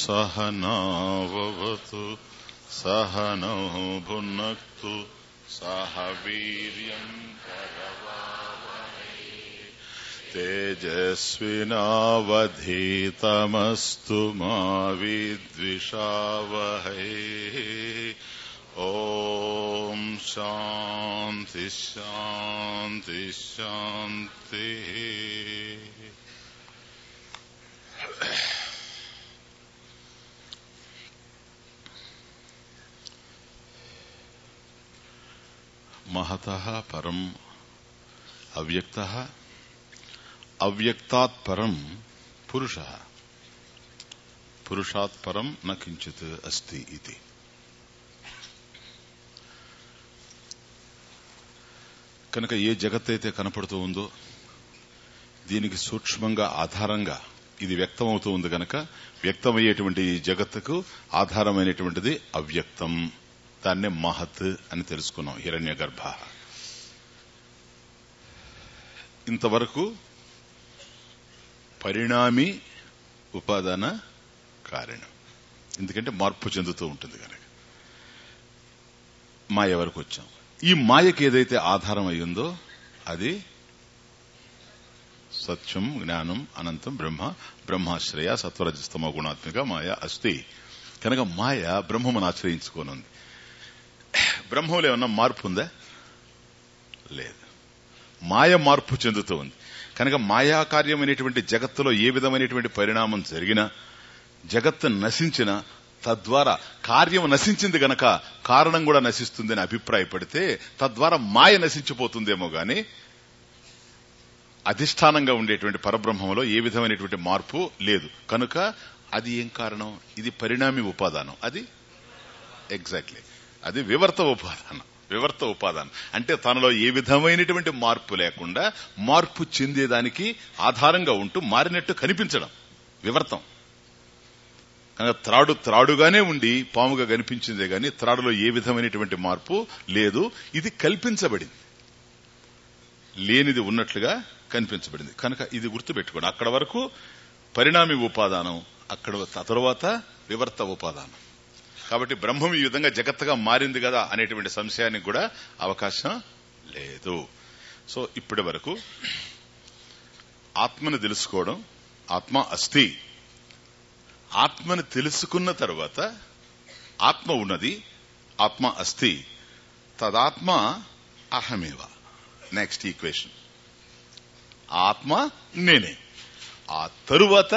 सहनावतु सहनौ भुनक्तु सह वीर्यम् करवावहै तेजस्विनावधीतमस्तु मा विद्विषावहै ॐ शान्ति शान्ति शान्तिः महतः परम् अव्यक्तः अव्यक्तात् परम् पुरुषः पुरुषात् परम् न किञ्चित् अस्ति इति కనుక ఏ జగత్ అయితే కనపడుతూ ఉందో దీనికి సూక్ష్మంగా ఆధారంగా ఇది వ్యక్తమవుతూ ఉంది కనుక వ్యక్తమయ్యేటువంటి ఈ జగత్తుకు ఆధారమైనటువంటిది అవ్యక్తం దాన్నే మహత్ అని తెలుసుకున్నాం హిరణ్య గర్భ ఇంతవరకు పరిణామి ఉపాదాన కారణం ఎందుకంటే మార్పు చెందుతూ ఉంటుంది కనుక మాయ వరకు వచ్చాం ఈ మాయకి ఏదైతే ఆధారం అయ్యిందో అది సత్యం జ్ఞానం అనంతం బ్రహ్మ బ్రహ్మాశ్రయ సత్వరజస్తమ గుణాత్మిక మాయ అస్తి కనుక మాయ బ్రహ్మమును ఆశ్రయించుకోనుంది బ్రహ్మంలో ఏమన్నా మార్పు ఉందా లేదు మాయ మార్పు చెందుతూ ఉంది కనుక మాయా కార్యమైనటువంటి జగత్తులో ఏ విధమైనటువంటి పరిణామం జరిగినా జగత్తు నశించిన తద్వారా కార్యం నశించింది గనక కారణం కూడా నశిస్తుందని అభిప్రాయపడితే తద్వారా మాయ నశించిపోతుందేమో గాని అధిష్టానంగా ఉండేటువంటి పరబ్రహ్మంలో ఏ విధమైనటువంటి మార్పు లేదు కనుక అది ఏం కారణం ఇది పరిణామి ఉపాదానం అది ఎగ్జాక్ట్లీ అది వివర్త ఉపాదానం వివర్త ఉపాదానం అంటే తనలో ఏ విధమైనటువంటి మార్పు లేకుండా మార్పు చెందేదానికి ఆధారంగా ఉంటూ మారినట్టు కనిపించడం వివర్తం కనుక త్రాడు త్రాడుగానే ఉండి పాముగా కనిపించిందే గాని త్రాడులో ఏ విధమైనటువంటి మార్పు లేదు ఇది కల్పించబడింది లేనిది ఉన్నట్లుగా కనిపించబడింది కనుక ఇది గుర్తుపెట్టుకోండి అక్కడ వరకు పరిణామి ఉపాదానం అక్కడ తరువాత వివర్త ఉపాదానం కాబట్టి బ్రహ్మం ఈ విధంగా జగత్తుగా మారింది కదా అనేటువంటి సంశయానికి కూడా అవకాశం లేదు సో ఇప్పటి వరకు ఆత్మను తెలుసుకోవడం ఆత్మ అస్థి ఆత్మను తెలుసుకున్న తర్వాత ఆత్మ ఉన్నది ఆత్మ అస్థి తదాత్మ అహమేవ నెక్స్ట్ ఈక్వేషన్ ఆత్మ నేనే ఆ తరువాత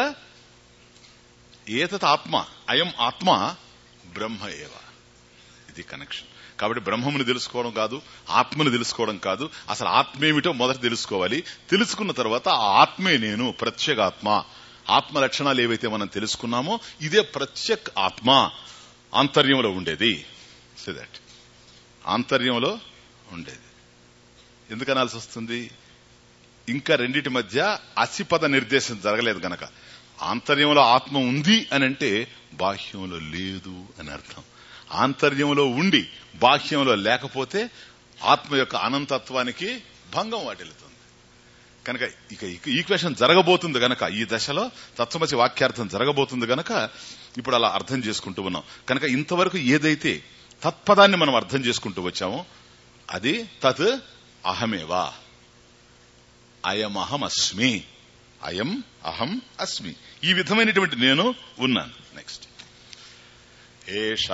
ఏతత్ ఆత్మ అయం ఆత్మ బ్రహ్మ ఏవ ఇది కనెక్షన్ కాబట్టి బ్రహ్మముని తెలుసుకోవడం కాదు ఆత్మను తెలుసుకోవడం కాదు అసలు ఆత్మ ఏమిటో మొదట తెలుసుకోవాలి తెలుసుకున్న తర్వాత ఆ ఆత్మే నేను ప్రత్యేగాత్మ ఆత్మ లక్షణాలు ఏవైతే మనం తెలుసుకున్నామో ఇదే ప్రత్యేక్ ఆత్మ ఆంతర్యంలో ఉండేది దట్ ఆంతర్యంలో ఉండేది ఎందుకు అనాల్సి వస్తుంది ఇంకా రెండిటి మధ్య అసిపద నిర్దేశం జరగలేదు గనక ఆంతర్యంలో ఆత్మ ఉంది అని అంటే బాహ్యంలో లేదు అని అర్థం ఆంతర్యంలో ఉండి బాహ్యంలో లేకపోతే ఆత్మ యొక్క అనంతత్వానికి భంగం వాటిల్లుతుంది కనుక ఇక ఈక్వేషన్ జరగబోతుంది గనక ఈ దశలో తత్వమసి వాక్యార్థం జరగబోతుంది గనక ఇప్పుడు అలా అర్థం చేసుకుంటూ ఉన్నాం కనుక ఇంతవరకు ఏదైతే తత్పదాన్ని మనం అర్థం చేసుకుంటూ వచ్చామో అది తత్ అహమేవా అయం అహం అస్మి అయం అహం అస్మి ఈ విధమైనటువంటి నేను ఉన్నాను నెక్స్ట్ ఏష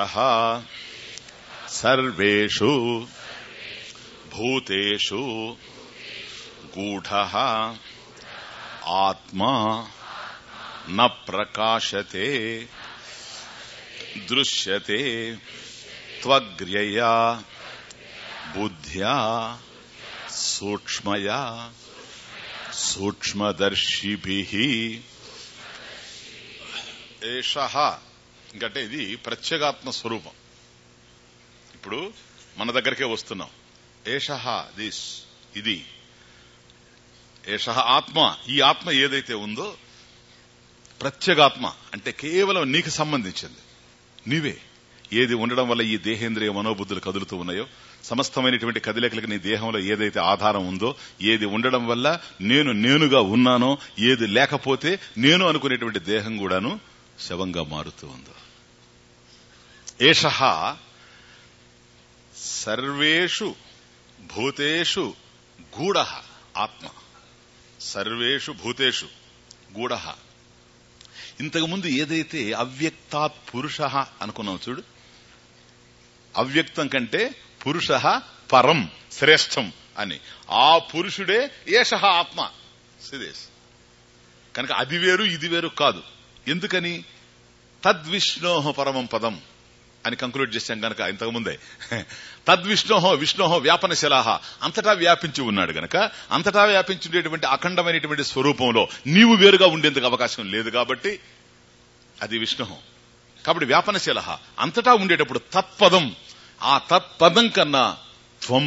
సర్వేషు భూతేషు గూఢ ఆత్మా న ప్రకాశతే దృశ్యతే త్వగ్ర్యయా బుద్ధ్యా సూక్ష్మయా సూక్ష్మదర్శిభి ఏష ఇంకంటే ఇది ప్రత్యేగాత్మ స్వరూపం ఇప్పుడు మన దగ్గరకే వస్తున్నాం ఏష దిస్ ఇది ఏష ఆత్మ ఈ ఆత్మ ఏదైతే ఉందో ప్రత్యేగాత్మ అంటే కేవలం నీకు సంబంధించింది నీవే ఏది ఉండడం వల్ల ఈ దేహేంద్రియ మనోబుద్ధులు కదులుతూ ఉన్నాయో సమస్తమైనటువంటి కదలికలకు నీ దేహంలో ఏదైతే ఆధారం ఉందో ఏది ఉండడం వల్ల నేను నేనుగా ఉన్నానో ఏది లేకపోతే నేను అనుకునేటువంటి దేహం కూడాను శవంగా మారుతూ ఉందో ఏష సర్వేషు భూతేషు గూఢ ఆత్మ సర్వేషు భూతేషు గూఢ ఇంతకుముందు ఏదైతే అవ్యక్తాత్ పురుష అనుకున్నాం చూడు అవ్యక్తం కంటే పురుష పరం శ్రేష్టం అని ఆ పురుషుడే ఏష ఆత్మ సిదేశ్ కనుక అది వేరు ఇది వేరు కాదు ఎందుకని తద్విష్ణోహ పరమం పదం అని కంక్లూడ్ చేశాం గనక ఇంతకుముందే తద్విష్ణోహో విష్ణోహో వ్యాపనశిలాహ అంతటా వ్యాపించి ఉన్నాడు గనక అంతటా వ్యాపించుండేటువంటి అఖండమైనటువంటి స్వరూపంలో నీవు వేరుగా ఉండేందుకు అవకాశం లేదు కాబట్టి అది విష్ణుహం కాబట్టి వ్యాపనశీల అంతటా ఉండేటప్పుడు తత్పదం ఆ తత్పదం కన్నా త్వం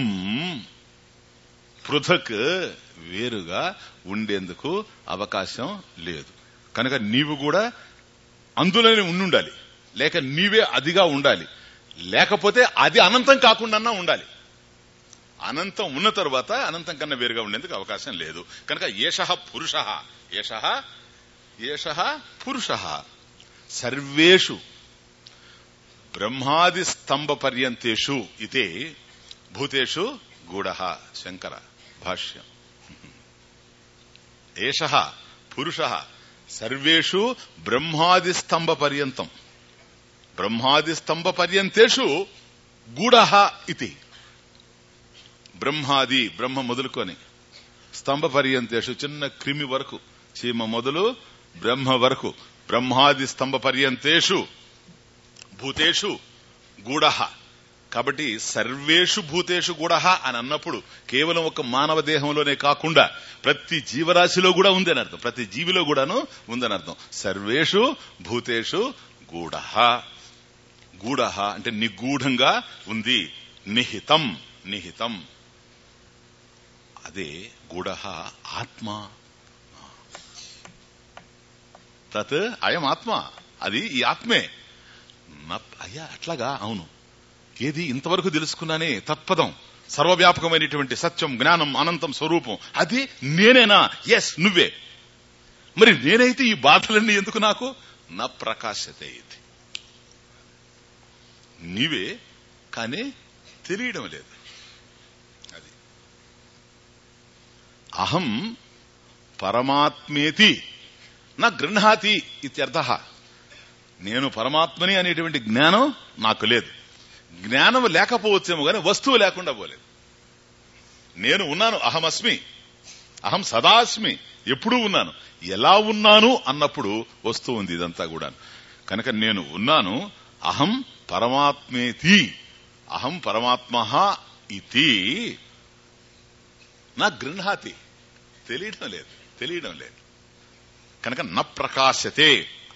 పృథక్ వేరుగా ఉండేందుకు అవకాశం లేదు కనుక నీవు కూడా అందులోనే ఉండాలి లేక నీవే అదిగా ఉండాలి లేకపోతే అది అనంతం కాకుండా ఉండాలి అనంతం ఉన్న తరువాత అనంతం కన్నా వేరుగా ఉండేందుకు అవకాశం లేదు కనుక ఏష పురుష ఏష ఏష పురుష సర్వేషు బ్రహ్మాది స్తంభ పర్యంతేషు ఇతే భూతేషు గూఢ శంకర భాష్యం ఏష పురుష సర్వేషు బ్రహ్మాది స్తంభ పర్యంతం బ్రహ్మాది స్తంభ పర్యంతేషు గూఢ ఇది బ్రహ్మాది బ్రహ్మ మొదలుకొని స్తంభ పర్యంతేషు చిన్న క్రిమి వరకు చీమ మొదలు బ్రహ్మ వరకు బ్రహ్మాది స్తంభ పర్యంతేషు భూతేషు గూఢ కాబట్టి సర్వేషు భూతేషు గూఢ అని అన్నప్పుడు కేవలం ఒక మానవ దేహంలోనే కాకుండా ప్రతి జీవరాశిలో కూడా ఉంది అని అర్థం ప్రతి జీవిలో కూడాను ఉందని అర్థం సర్వేషు భూతేషు గూఢ గూఢ అంటే నిగూఢంగా ఉంది నిహితం నిహితం అదే గూఢ ఆత్మ తత్ అయం ఆత్మ అది ఈ ఆత్మే నప్- అయ్యా అట్లాగా అవును ఏది ఇంతవరకు తెలుసుకున్నానే తత్పదం సర్వవ్యాపకమైనటువంటి సత్యం జ్ఞానం అనంతం స్వరూపం అది నేనేనా ఎస్ నువ్వే మరి నేనైతే ఈ బాధలన్నీ ఎందుకు నాకు నా ప్రకాశతే ఇది నీవే కానీ తెలియడం లేదు అది అహం పరమాత్మేతి నా గృహాతి ఇత్యర్థ నేను పరమాత్మని అనేటువంటి జ్ఞానం నాకు లేదు జ్ఞానం లేకపోవచ్చేమో కానీ వస్తువు లేకుండా పోలేదు నేను ఉన్నాను అహమస్మి అహం సదాస్మి ఎప్పుడూ ఉన్నాను ఎలా ఉన్నాను అన్నప్పుడు వస్తువు ఉంది ఇదంతా కూడా కనుక నేను ఉన్నాను అహం పరమాత్మేతి అహం పరమాత్మ ఇతి నా గృహాతి తెలియడం లేదు తెలియడం లేదు కనుక న ప్రకాశతే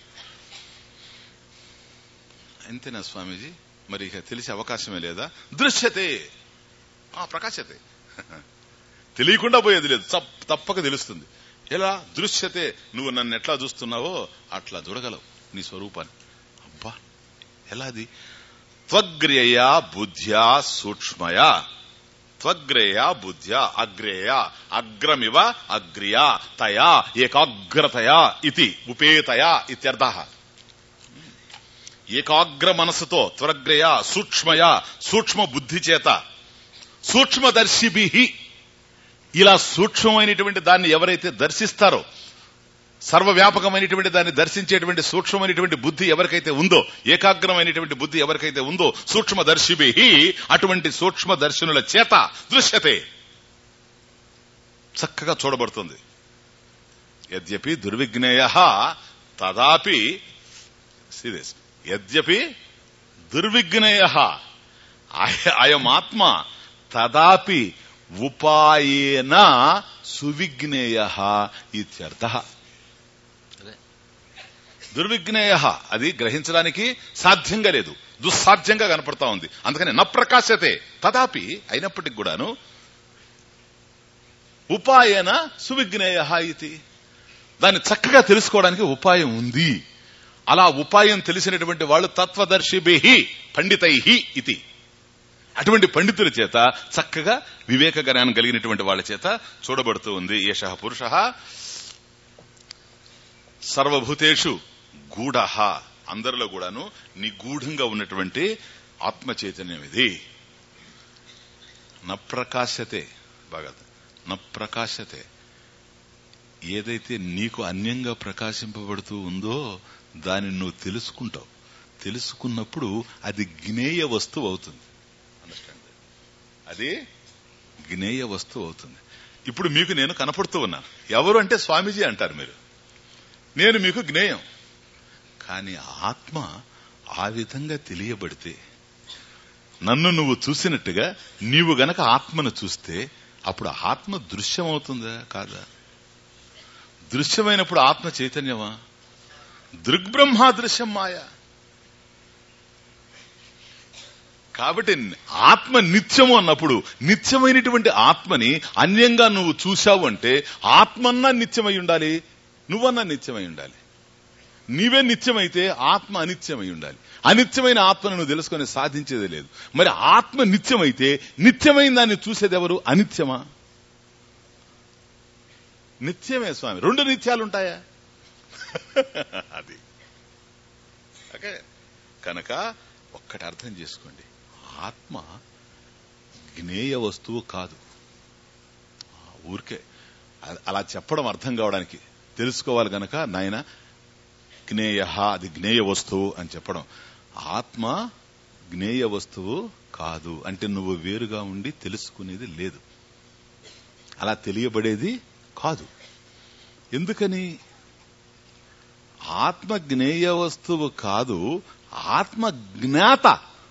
అంతేనా స్వామీజీ మరి ఇక తెలిసే అవకాశమే లేదా దృశ్యతే ఆ ప్రకాశతే తెలియకుండా పోయేది లేదు తప్- తప్పక తెలుస్తుంది ఎలా దృశ్యతే నువ్వు నన్ను ఎట్లా చూస్తున్నావో అట్లా చూడగలవు నీ స్వరూపాన్ని అబ్బా ఎలా అది త్వగ్రేయ బుద్ధ్యా సూక్ష్మయా త్వగ్రేయ బుద్ధ్యా అగ్రేయ అగ్రమివ అగ్రియా తయా ఏకాగ్రతయా ఇది ఉపేతయా ఇత్యర్థ ఏకాగ్ర మనసుతో త్వరగ్రయ సూక్ష్మయ సూక్ష్మ బుద్ధి చేత సూక్ష్మదర్శిభి ఇలా సూక్ష్మమైనటువంటి దాన్ని ఎవరైతే దర్శిస్తారో సర్వవ్యాపకమైనటువంటి దాన్ని దర్శించేటువంటి సూక్ష్మమైనటువంటి బుద్ధి ఎవరికైతే ఉందో ఏకాగ్రమైనటువంటి బుద్ధి ఎవరికైతే ఉందో సూక్ష్మదర్శిభి అటువంటి సూక్ష్మ దర్శనుల చేత దృశ్యతే చక్కగా చూడబడుతుంది యద్యపి దుర్విజ్ఞేయ తదాపి సీరియస్ యద్యపి దుర్విజ్ఞేయ అయమాత్మ తదాపి ఉపాయేన సువిజ్ఞేయ ఇత్యర్థ దుర్విజ్ఞేయ అది గ్రహించడానికి సాధ్యంగా లేదు దుస్సాధ్యంగా కనపడతా ఉంది అందుకని న ప్రకాశతే తదాపి అయినప్పటికి కూడాను ఉపాయన సువిజ్ఞేయ ఇది దాన్ని చక్కగా తెలుసుకోవడానికి ఉపాయం ఉంది అలా ఉపాయం తెలిసినటువంటి వాళ్ళు తత్వదర్శిభి పండితై ఇది అటువంటి పండితుల చేత చక్కగా వివేక జ్ఞానం కలిగినటువంటి వాళ్ళ చేత చూడబడుతూ ఉంది ఏష పురుష సర్వభూతేషు గూఢ అందరిలో కూడాను నిగూఢంగా ఉన్నటువంటి ఆత్మ చైతన్యం ఇది నప్రకాశతే బాగా నప్రకాశతే ఏదైతే నీకు అన్యంగా ప్రకాశింపబడుతూ ఉందో దానిని నువ్వు తెలుసుకుంటావు తెలుసుకున్నప్పుడు అది జ్ఞేయ వస్తువు అవుతుంది అండర్స్టాండ్ అది జ్ఞేయ వస్తువు అవుతుంది ఇప్పుడు మీకు నేను కనపడుతూ ఉన్నాను ఎవరు అంటే స్వామీజీ అంటారు మీరు నేను మీకు జ్ఞేయం కానీ ఆత్మ ఆ విధంగా తెలియబడితే నన్ను నువ్వు చూసినట్టుగా నీవు గనక ఆత్మను చూస్తే అప్పుడు ఆత్మ దృశ్యమవుతుందా కాదా దృశ్యమైనప్పుడు ఆత్మ చైతన్యమా దృగ్బ్రహ్మ దృశ్యం మాయా కాబట్టి ఆత్మ నిత్యము అన్నప్పుడు నిత్యమైనటువంటి ఆత్మని అన్యంగా నువ్వు చూశావు అంటే ఆత్మన్నా నిత్యమై ఉండాలి నువ్వన్నా నిత్యమై ఉండాలి నీవే నిత్యమైతే ఆత్మ అనిత్యమై ఉండాలి అనిత్యమైన ఆత్మను నువ్వు తెలుసుకొని సాధించేదే లేదు మరి ఆత్మ నిత్యమైతే నిత్యమైన దాన్ని చూసేది ఎవరు అనిత్యమా నిత్యమే స్వామి రెండు నిత్యాలు ఉంటాయా అది ఓకే కనుక ఒక్కటి అర్థం చేసుకోండి ఆత్మ జ్ఞేయ వస్తువు కాదు ఊరికే అలా చెప్పడం అర్థం కావడానికి తెలుసుకోవాలి గనక నాయన జ్ఞేయ అది జ్ఞేయ వస్తువు అని చెప్పడం ఆత్మ జ్ఞేయ వస్తువు కాదు అంటే నువ్వు వేరుగా ఉండి తెలుసుకునేది లేదు అలా తెలియబడేది కాదు ఎందుకని ఆత్మ జ్ఞేయ వస్తువు కాదు ఆత్మ జ్ఞాత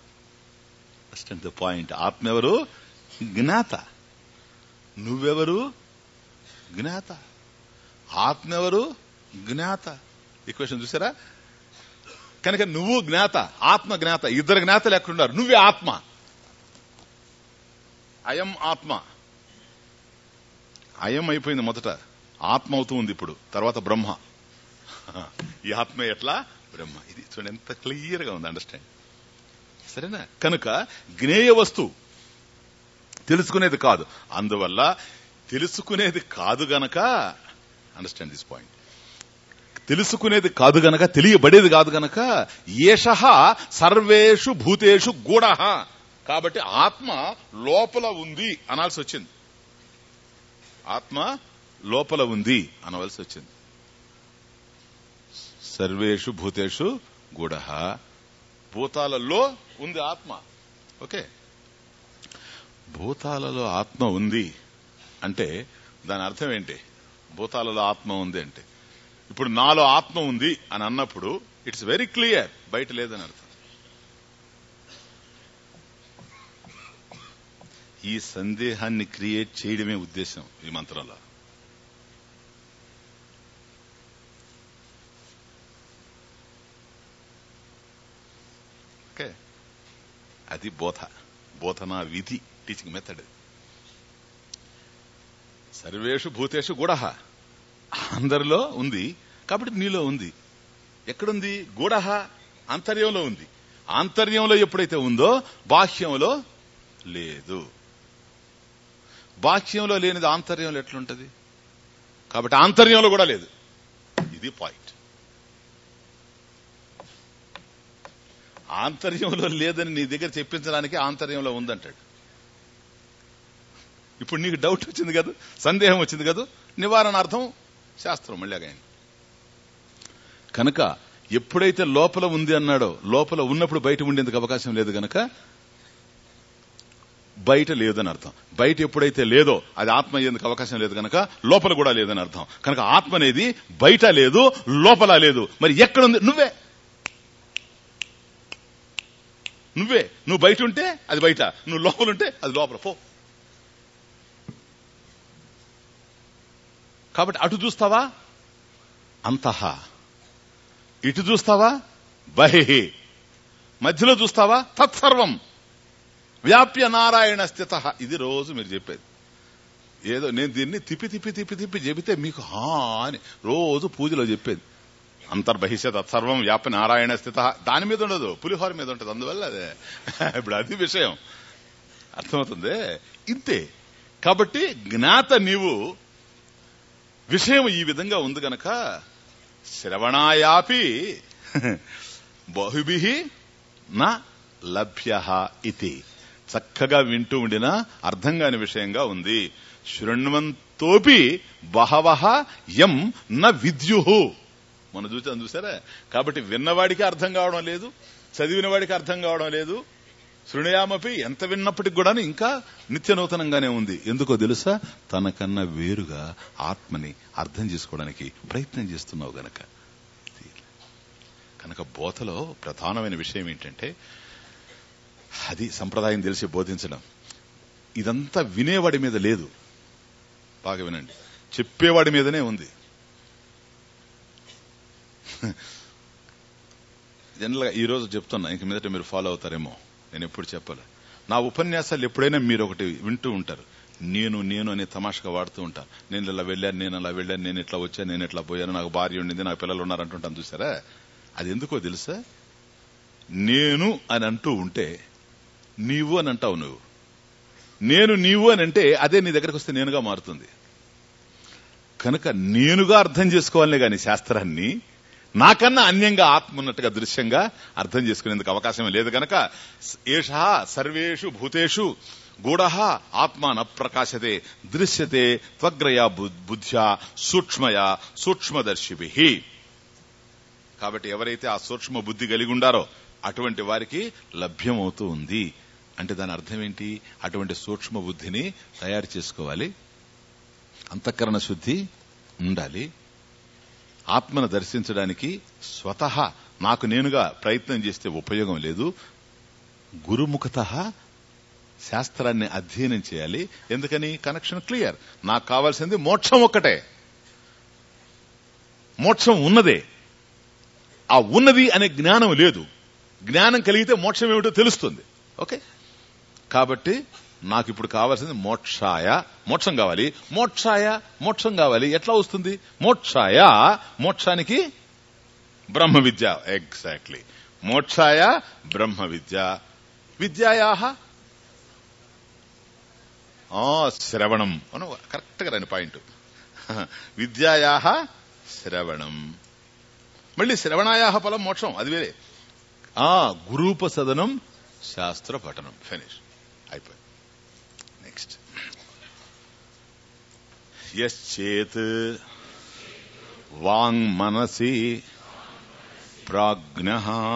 ద పాయింట్ ఆత్మ ఎవరు జ్ఞాత నువ్వెవరు జ్ఞాత ఆత్మ ఎవరు జ్ఞాత ఈ క్వశ్చన్ చూసారా కనుక నువ్వు జ్ఞాత ఆత్మ జ్ఞాత ఇద్దరు జ్ఞాతలు ఎక్కడున్నారు నువ్వే ఆత్మ అయం ఆత్మ అయం అయిపోయింది మొదట ఆత్మ అవుతూ ఉంది ఇప్పుడు తర్వాత బ్రహ్మ ఈ ఆత్మ ఎట్లా బ్రహ్మ ఇది చూడండి ఎంత క్లియర్ గా ఉంది అండర్స్టాండ్ సరేనా కనుక జ్ఞేయ వస్తువు తెలుసుకునేది కాదు అందువల్ల తెలుసుకునేది కాదు గనక అండర్స్టాండ్ దిస్ పాయింట్ తెలుసుకునేది కాదు గనక తెలియబడేది కాదు గనక ఏష సర్వేషు భూతేషు గూఢ కాబట్టి ఆత్మ లోపల ఉంది అనాల్సి వచ్చింది ఆత్మ లోపల ఉంది అనవలసి వచ్చింది సర్వేషు భూతేషు గూఢ భూతాలలో ఉంది ఆత్మ ఓకే భూతాలలో ఆత్మ ఉంది అంటే దాని అర్థం ఏంటి భూతాలలో ఆత్మ ఉంది అంటే ఇప్పుడు నాలో ఆత్మ ఉంది అని అన్నప్పుడు ఇట్స్ వెరీ క్లియర్ బయట లేదని అర్థం ఈ సందేహాన్ని క్రియేట్ చేయడమే ఉద్దేశం ఈ మంత్రంలో ఓకే అది బోధ బోధనా విధి టీచింగ్ మెథడ్ సర్వేషు భూతేషు గూఢ అందరిలో ఉంది కాబట్టి నీలో ఉంది ఎక్కడుంది గూఢ ఆంతర్యంలో ఉంది ఆంతర్యంలో ఎప్పుడైతే ఉందో బాహ్యంలో లేదు బాహ్యంలో లేనిది ఆంతర్యంలో ఎట్లుంటది కాబట్టి ఆంతర్యంలో కూడా లేదు ఇది పాయింట్ ఆంతర్యంలో లేదని నీ దగ్గర చెప్పించడానికి ఆంతర్యంలో ఉందంటాడు ఇప్పుడు నీకు డౌట్ వచ్చింది కదా సందేహం వచ్చింది కదా నివారణ అర్థం శాస్త్రం మళ్ళీ ఆయన కనుక ఎప్పుడైతే లోపల ఉంది అన్నాడో లోపల ఉన్నప్పుడు బయట ఉండేందుకు అవకాశం లేదు గనక బయట లేదని అర్థం బయట ఎప్పుడైతే లేదో అది ఆత్మ అయ్యేందుకు అవకాశం లేదు కనుక లోపల కూడా లేదని అర్థం కనుక ఆత్మ అనేది బయట లేదు లోపల లేదు మరి ఎక్కడుంది నువ్వే నువ్వే నువ్వు బయట ఉంటే అది బయట నువ్వు లోపల ఉంటే అది లోపల పో కాబట్టి అటు చూస్తావా అంతః ఇటు చూస్తావా బహి మధ్యలో చూస్తావా తత్సర్వం వ్యాప్య నారాయణ స్థిత ఇది రోజు మీరు చెప్పేది ఏదో నేను దీన్ని తిప్పి తిప్పి తిప్పి తిప్పి చెబితే మీకు హా అని రోజు పూజలో చెప్పేది అంతర్బహిష్య తత్సర్వం వ్యాప్య నారాయణ స్థిత దాని మీద ఉండదు పులిహోర మీద ఉంటుంది అందువల్ల అదే ఇప్పుడు అది విషయం అర్థమవుతుంది ఇంతే కాబట్టి జ్ఞాత నీవు విషయం ఈ విధంగా ఉంది గనక శ్రవణాయాపి బహుభి నా లభ్య ఇది చక్కగా వింటూ ఉండిన అర్థం కాని విషయంగా ఉంది శృణ్వంతోపి బహవ యం న విద్యుహు మనం చూసాం చూసారా కాబట్టి విన్నవాడికి అర్థం కావడం లేదు చదివిన వాడికి అర్థం కావడం లేదు శృణయామపి ఎంత విన్నప్పటికి కూడా ఇంకా నిత్య నూతనంగానే ఉంది ఎందుకో తెలుసా తనకన్నా వేరుగా ఆత్మని అర్థం చేసుకోవడానికి ప్రయత్నం చేస్తున్నావు గనక కనుక బోధలో ప్రధానమైన విషయం ఏంటంటే అది సంప్రదాయం తెలిసి బోధించడం ఇదంతా వినేవాడి మీద లేదు బాగా వినండి చెప్పేవాడి మీదనే ఉంది జనరల్గా ఈ రోజు చెప్తున్నా ఇంక మీదట మీరు ఫాలో అవుతారేమో నేను ఎప్పుడు చెప్పాలి నా ఉపన్యాసాలు ఎప్పుడైనా మీరు ఒకటి వింటూ ఉంటారు నేను నేను అనే తమాషగా వాడుతూ ఉంటాను నేను ఇలా వెళ్ళాను నేను అలా వెళ్ళాను నేను ఇట్లా వచ్చాను నేను ఇట్లా పోయాను నాకు భార్య ఉండింది నాకు పిల్లలు ఉన్నారు అంటుంటాను చూసారా అది ఎందుకో తెలుసా నేను అని అంటూ ఉంటే నీవు అని అంటావు నువ్వు నేను నీవు అని అంటే అదే నీ దగ్గరకు వస్తే నేనుగా మారుతుంది కనుక నేనుగా అర్థం చేసుకోవాలనే గాని శాస్త్రాన్ని నాకన్నా అన్యంగా ఆత్మ ఉన్నట్టుగా దృశ్యంగా అర్థం చేసుకునేందుకు అవకాశం లేదు కనుక ఏష సర్వేషు భూతేషు గూఢ ఆత్మ న ప్రకాశతే దృశ్యతే త్వగ్రయా బుద్ధ్యా సూక్ష్మయా సూక్ష్మదర్శిభి కాబట్టి ఎవరైతే ఆ సూక్ష్మ బుద్ధి కలిగి ఉండారో అటువంటి వారికి లభ్యమవుతూ ఉంది అంటే దాని అర్థం ఏంటి అటువంటి సూక్ష్మ బుద్ధిని తయారు చేసుకోవాలి అంతఃకరణ శుద్ధి ఉండాలి ఆత్మను దర్శించడానికి స్వతహ నాకు నేనుగా ప్రయత్నం చేస్తే ఉపయోగం లేదు గురుముఖత శాస్త్రాన్ని అధ్యయనం చేయాలి ఎందుకని కనెక్షన్ క్లియర్ నాకు కావాల్సింది మోక్షం ఒక్కటే మోక్షం ఉన్నదే ఆ ఉన్నది అనే జ్ఞానం లేదు జ్ఞానం కలిగితే మోక్షం ఏమిటో తెలుస్తుంది ఓకే కాబట్టి నాకు ఇప్పుడు కావాల్సింది మోక్షాయ మోక్షం కావాలి మోక్షాయ మోక్షం కావాలి ఎట్లా వస్తుంది మోక్షాయ మోక్షానికి బ్రహ్మ విద్య ఎగ్జాక్ట్లీ మోక్షాయ బ్రహ్మ విద్య విద్యాయా శ్రవణం అను కరెక్ట్ గా రాని పాయింట్ విద్యాయా శ్రవణం మళ్ళీ శ్రవణాయా ఫలం మోక్షం అది వేరే ఆ గురూపసదనం శాస్త్ర పఠనం ఫినిష్ అయిపోయింది నెక్స్ట్ యశ్చేత్ వాంగ్ మనసి ప్రాజ్ఞ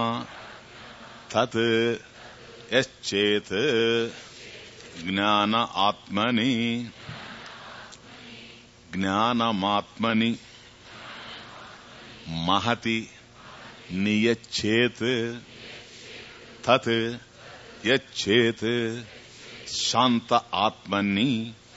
తత్ యశ్చేత్ జ్ఞాన ఆత్మని జ్ఞానమాత్మని మహతి నియచ్చేత్ తత్ యచ్చేత్ శాంత ఆత్మని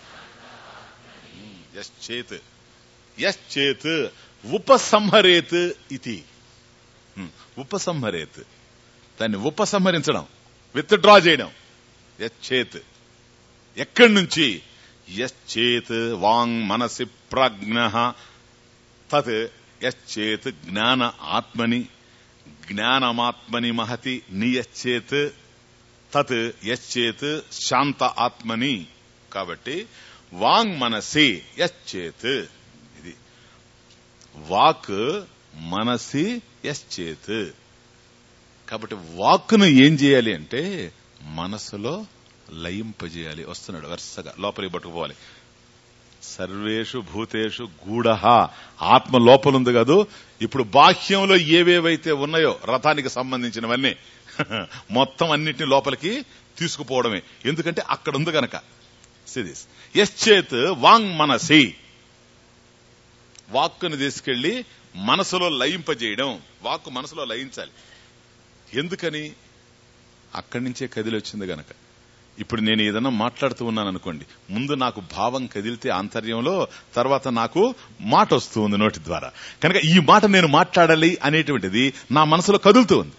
యశ్చేత్ యశ్చేత్ ఉపసంహరేత్ ఇది ఉపసంహరేత్ దాన్ని ఉపసంహరించడం విత్డ్రా చేయడం యచ్చేత్ ఎక్కడి నుంచి యశ్చేత్ వాంగ్ మనసి ప్రాజ్ఞ తత్ యశ్చేత్ జ్ఞాన ఆత్మని జ్ఞానమాత్మని మహతి నియచ్చేత్ తత్ యశ్చేత్ శాంత ఆత్మని కాబట్టి వాంగ్ మనసి యశ్చేత్ ఇది వాక్ మనసి యశ్చేత్ కాబట్టి వాక్కును ఏం చేయాలి అంటే మనసులో లయింపజేయాలి వస్తున్నాడు వరుసగా లోపలికి పట్టుకుపోవాలి సర్వేషు భూతేషు గూఢ ఆత్మ లోపలుంది కాదు ఇప్పుడు బాహ్యంలో ఏవేవైతే ఉన్నాయో రథానికి సంబంధించినవన్నీ మొత్తం అన్నిటిని లోపలికి తీసుకుపోవడమే ఎందుకంటే అక్కడ ఉంది గనక సిరీస్ యశ్చేత్ వాంగ్ మనసి వాక్కును తీసుకెళ్లి మనసులో లయింపజేయడం వాక్కు మనసులో లయించాలి ఎందుకని అక్కడి నుంచే కదిలి వచ్చింది గనక ఇప్పుడు నేను ఏదైనా మాట్లాడుతూ ఉన్నాను అనుకోండి ముందు నాకు భావం కదిలితే ఆంతర్యంలో తర్వాత నాకు మాట వస్తూ ఉంది నోటి ద్వారా కనుక ఈ మాట నేను మాట్లాడాలి అనేటువంటిది నా మనసులో కదులుతూ ఉంది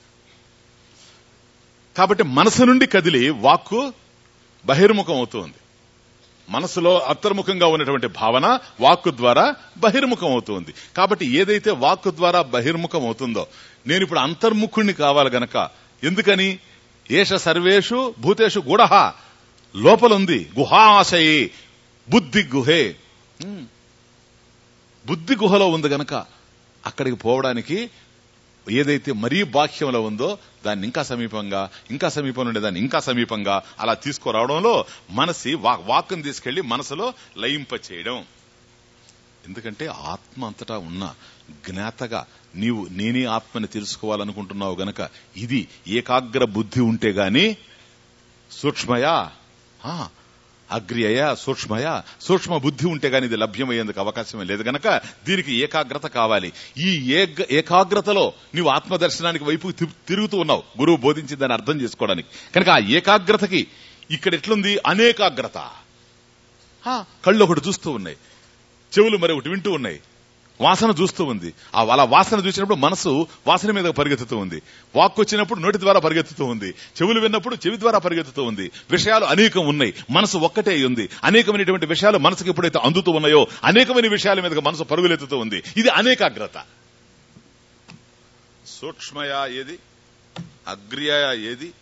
కాబట్టి మనసు నుండి కదిలి వాక్కు బహిర్ముఖం అవుతుంది మనసులో అంతర్ముఖంగా ఉన్నటువంటి భావన వాక్కు ద్వారా బహిర్ముఖం అవుతుంది కాబట్టి ఏదైతే వాక్కు ద్వారా బహిర్ముఖం అవుతుందో నేను ఇప్పుడు అంతర్ముఖుణ్ణి కావాలి గనక ఎందుకని ఏష సర్వేషు భూతేషు గుడ లోపలుంది గుహాశయే బుద్ధి గుహే బుద్ధి గుహలో ఉంది గనక అక్కడికి పోవడానికి ఏదైతే మరీ బాహ్యంలో ఉందో దాన్ని ఇంకా సమీపంగా ఇంకా సమీపంలో ఉండే దాన్ని ఇంకా సమీపంగా అలా తీసుకురావడంలో మనసి వా- వాక్కుని తీసుకెళ్లి మనసులో లయింప చేయడం ఎందుకంటే ఆత్మ అంతటా ఉన్న జ్ఞాతగా నీవు నేనే ఆత్మని తెలుసుకోవాలనుకుంటున్నావు గనక ఇది ఏకాగ్ర బుద్ధి ఉంటే గాని సూక్ష్మయా ఆ, అగ్రియయ సూక్ష్మయ సూక్ష్మ బుద్ధి ఉంటే గాని ఇది లభ్యమయ్యేందుకు అవకాశమే లేదు గనక దీనికి ఏకాగ్రత కావాలి ఈ ఏక- ఏకాగ్రతలో నీవు ఆత్మదర్శనానికి వైపు తి- తిరుగుతూ ఉన్నావు గురువు బోధించి దాన్ని అర్థం చేసుకోవడానికి కనుక ఆ ఏకాగ్రతకి ఇక్కడ ఎట్లుంది అనేకాగ్రత ఆ, కళ్ళు ఒకటి చూస్తూ ఉన్నాయి చెవులు మరి ఒకటి వింటూ ఉన్నాయి వాసన చూస్తూ ఉంది ఆ అలా వాసన చూసినప్పుడు మనసు వాసన మీద పరిగెత్తుతూ ఉంది వాక్ వచ్చినప్పుడు నోటి ద్వారా పరిగెత్తుతూ ఉంది చెవులు విన్నప్పుడు చెవి ద్వారా పరిగెత్తుతూ ఉంది విషయాలు అనేకం ఉన్నాయి మనసు ఒక్కటే అయి ఉంది అనేకమైనటువంటి విషయాలు మనసుకు ఎప్పుడైతే అందుతూ ఉన్నాయో అనేకమైన విషయాల మీద మనసు పరుగులెత్తుతూ ఉంది ఇది అనేకాగ్రత సూక్ష్మయ ఏది అగ్రియయ ఏది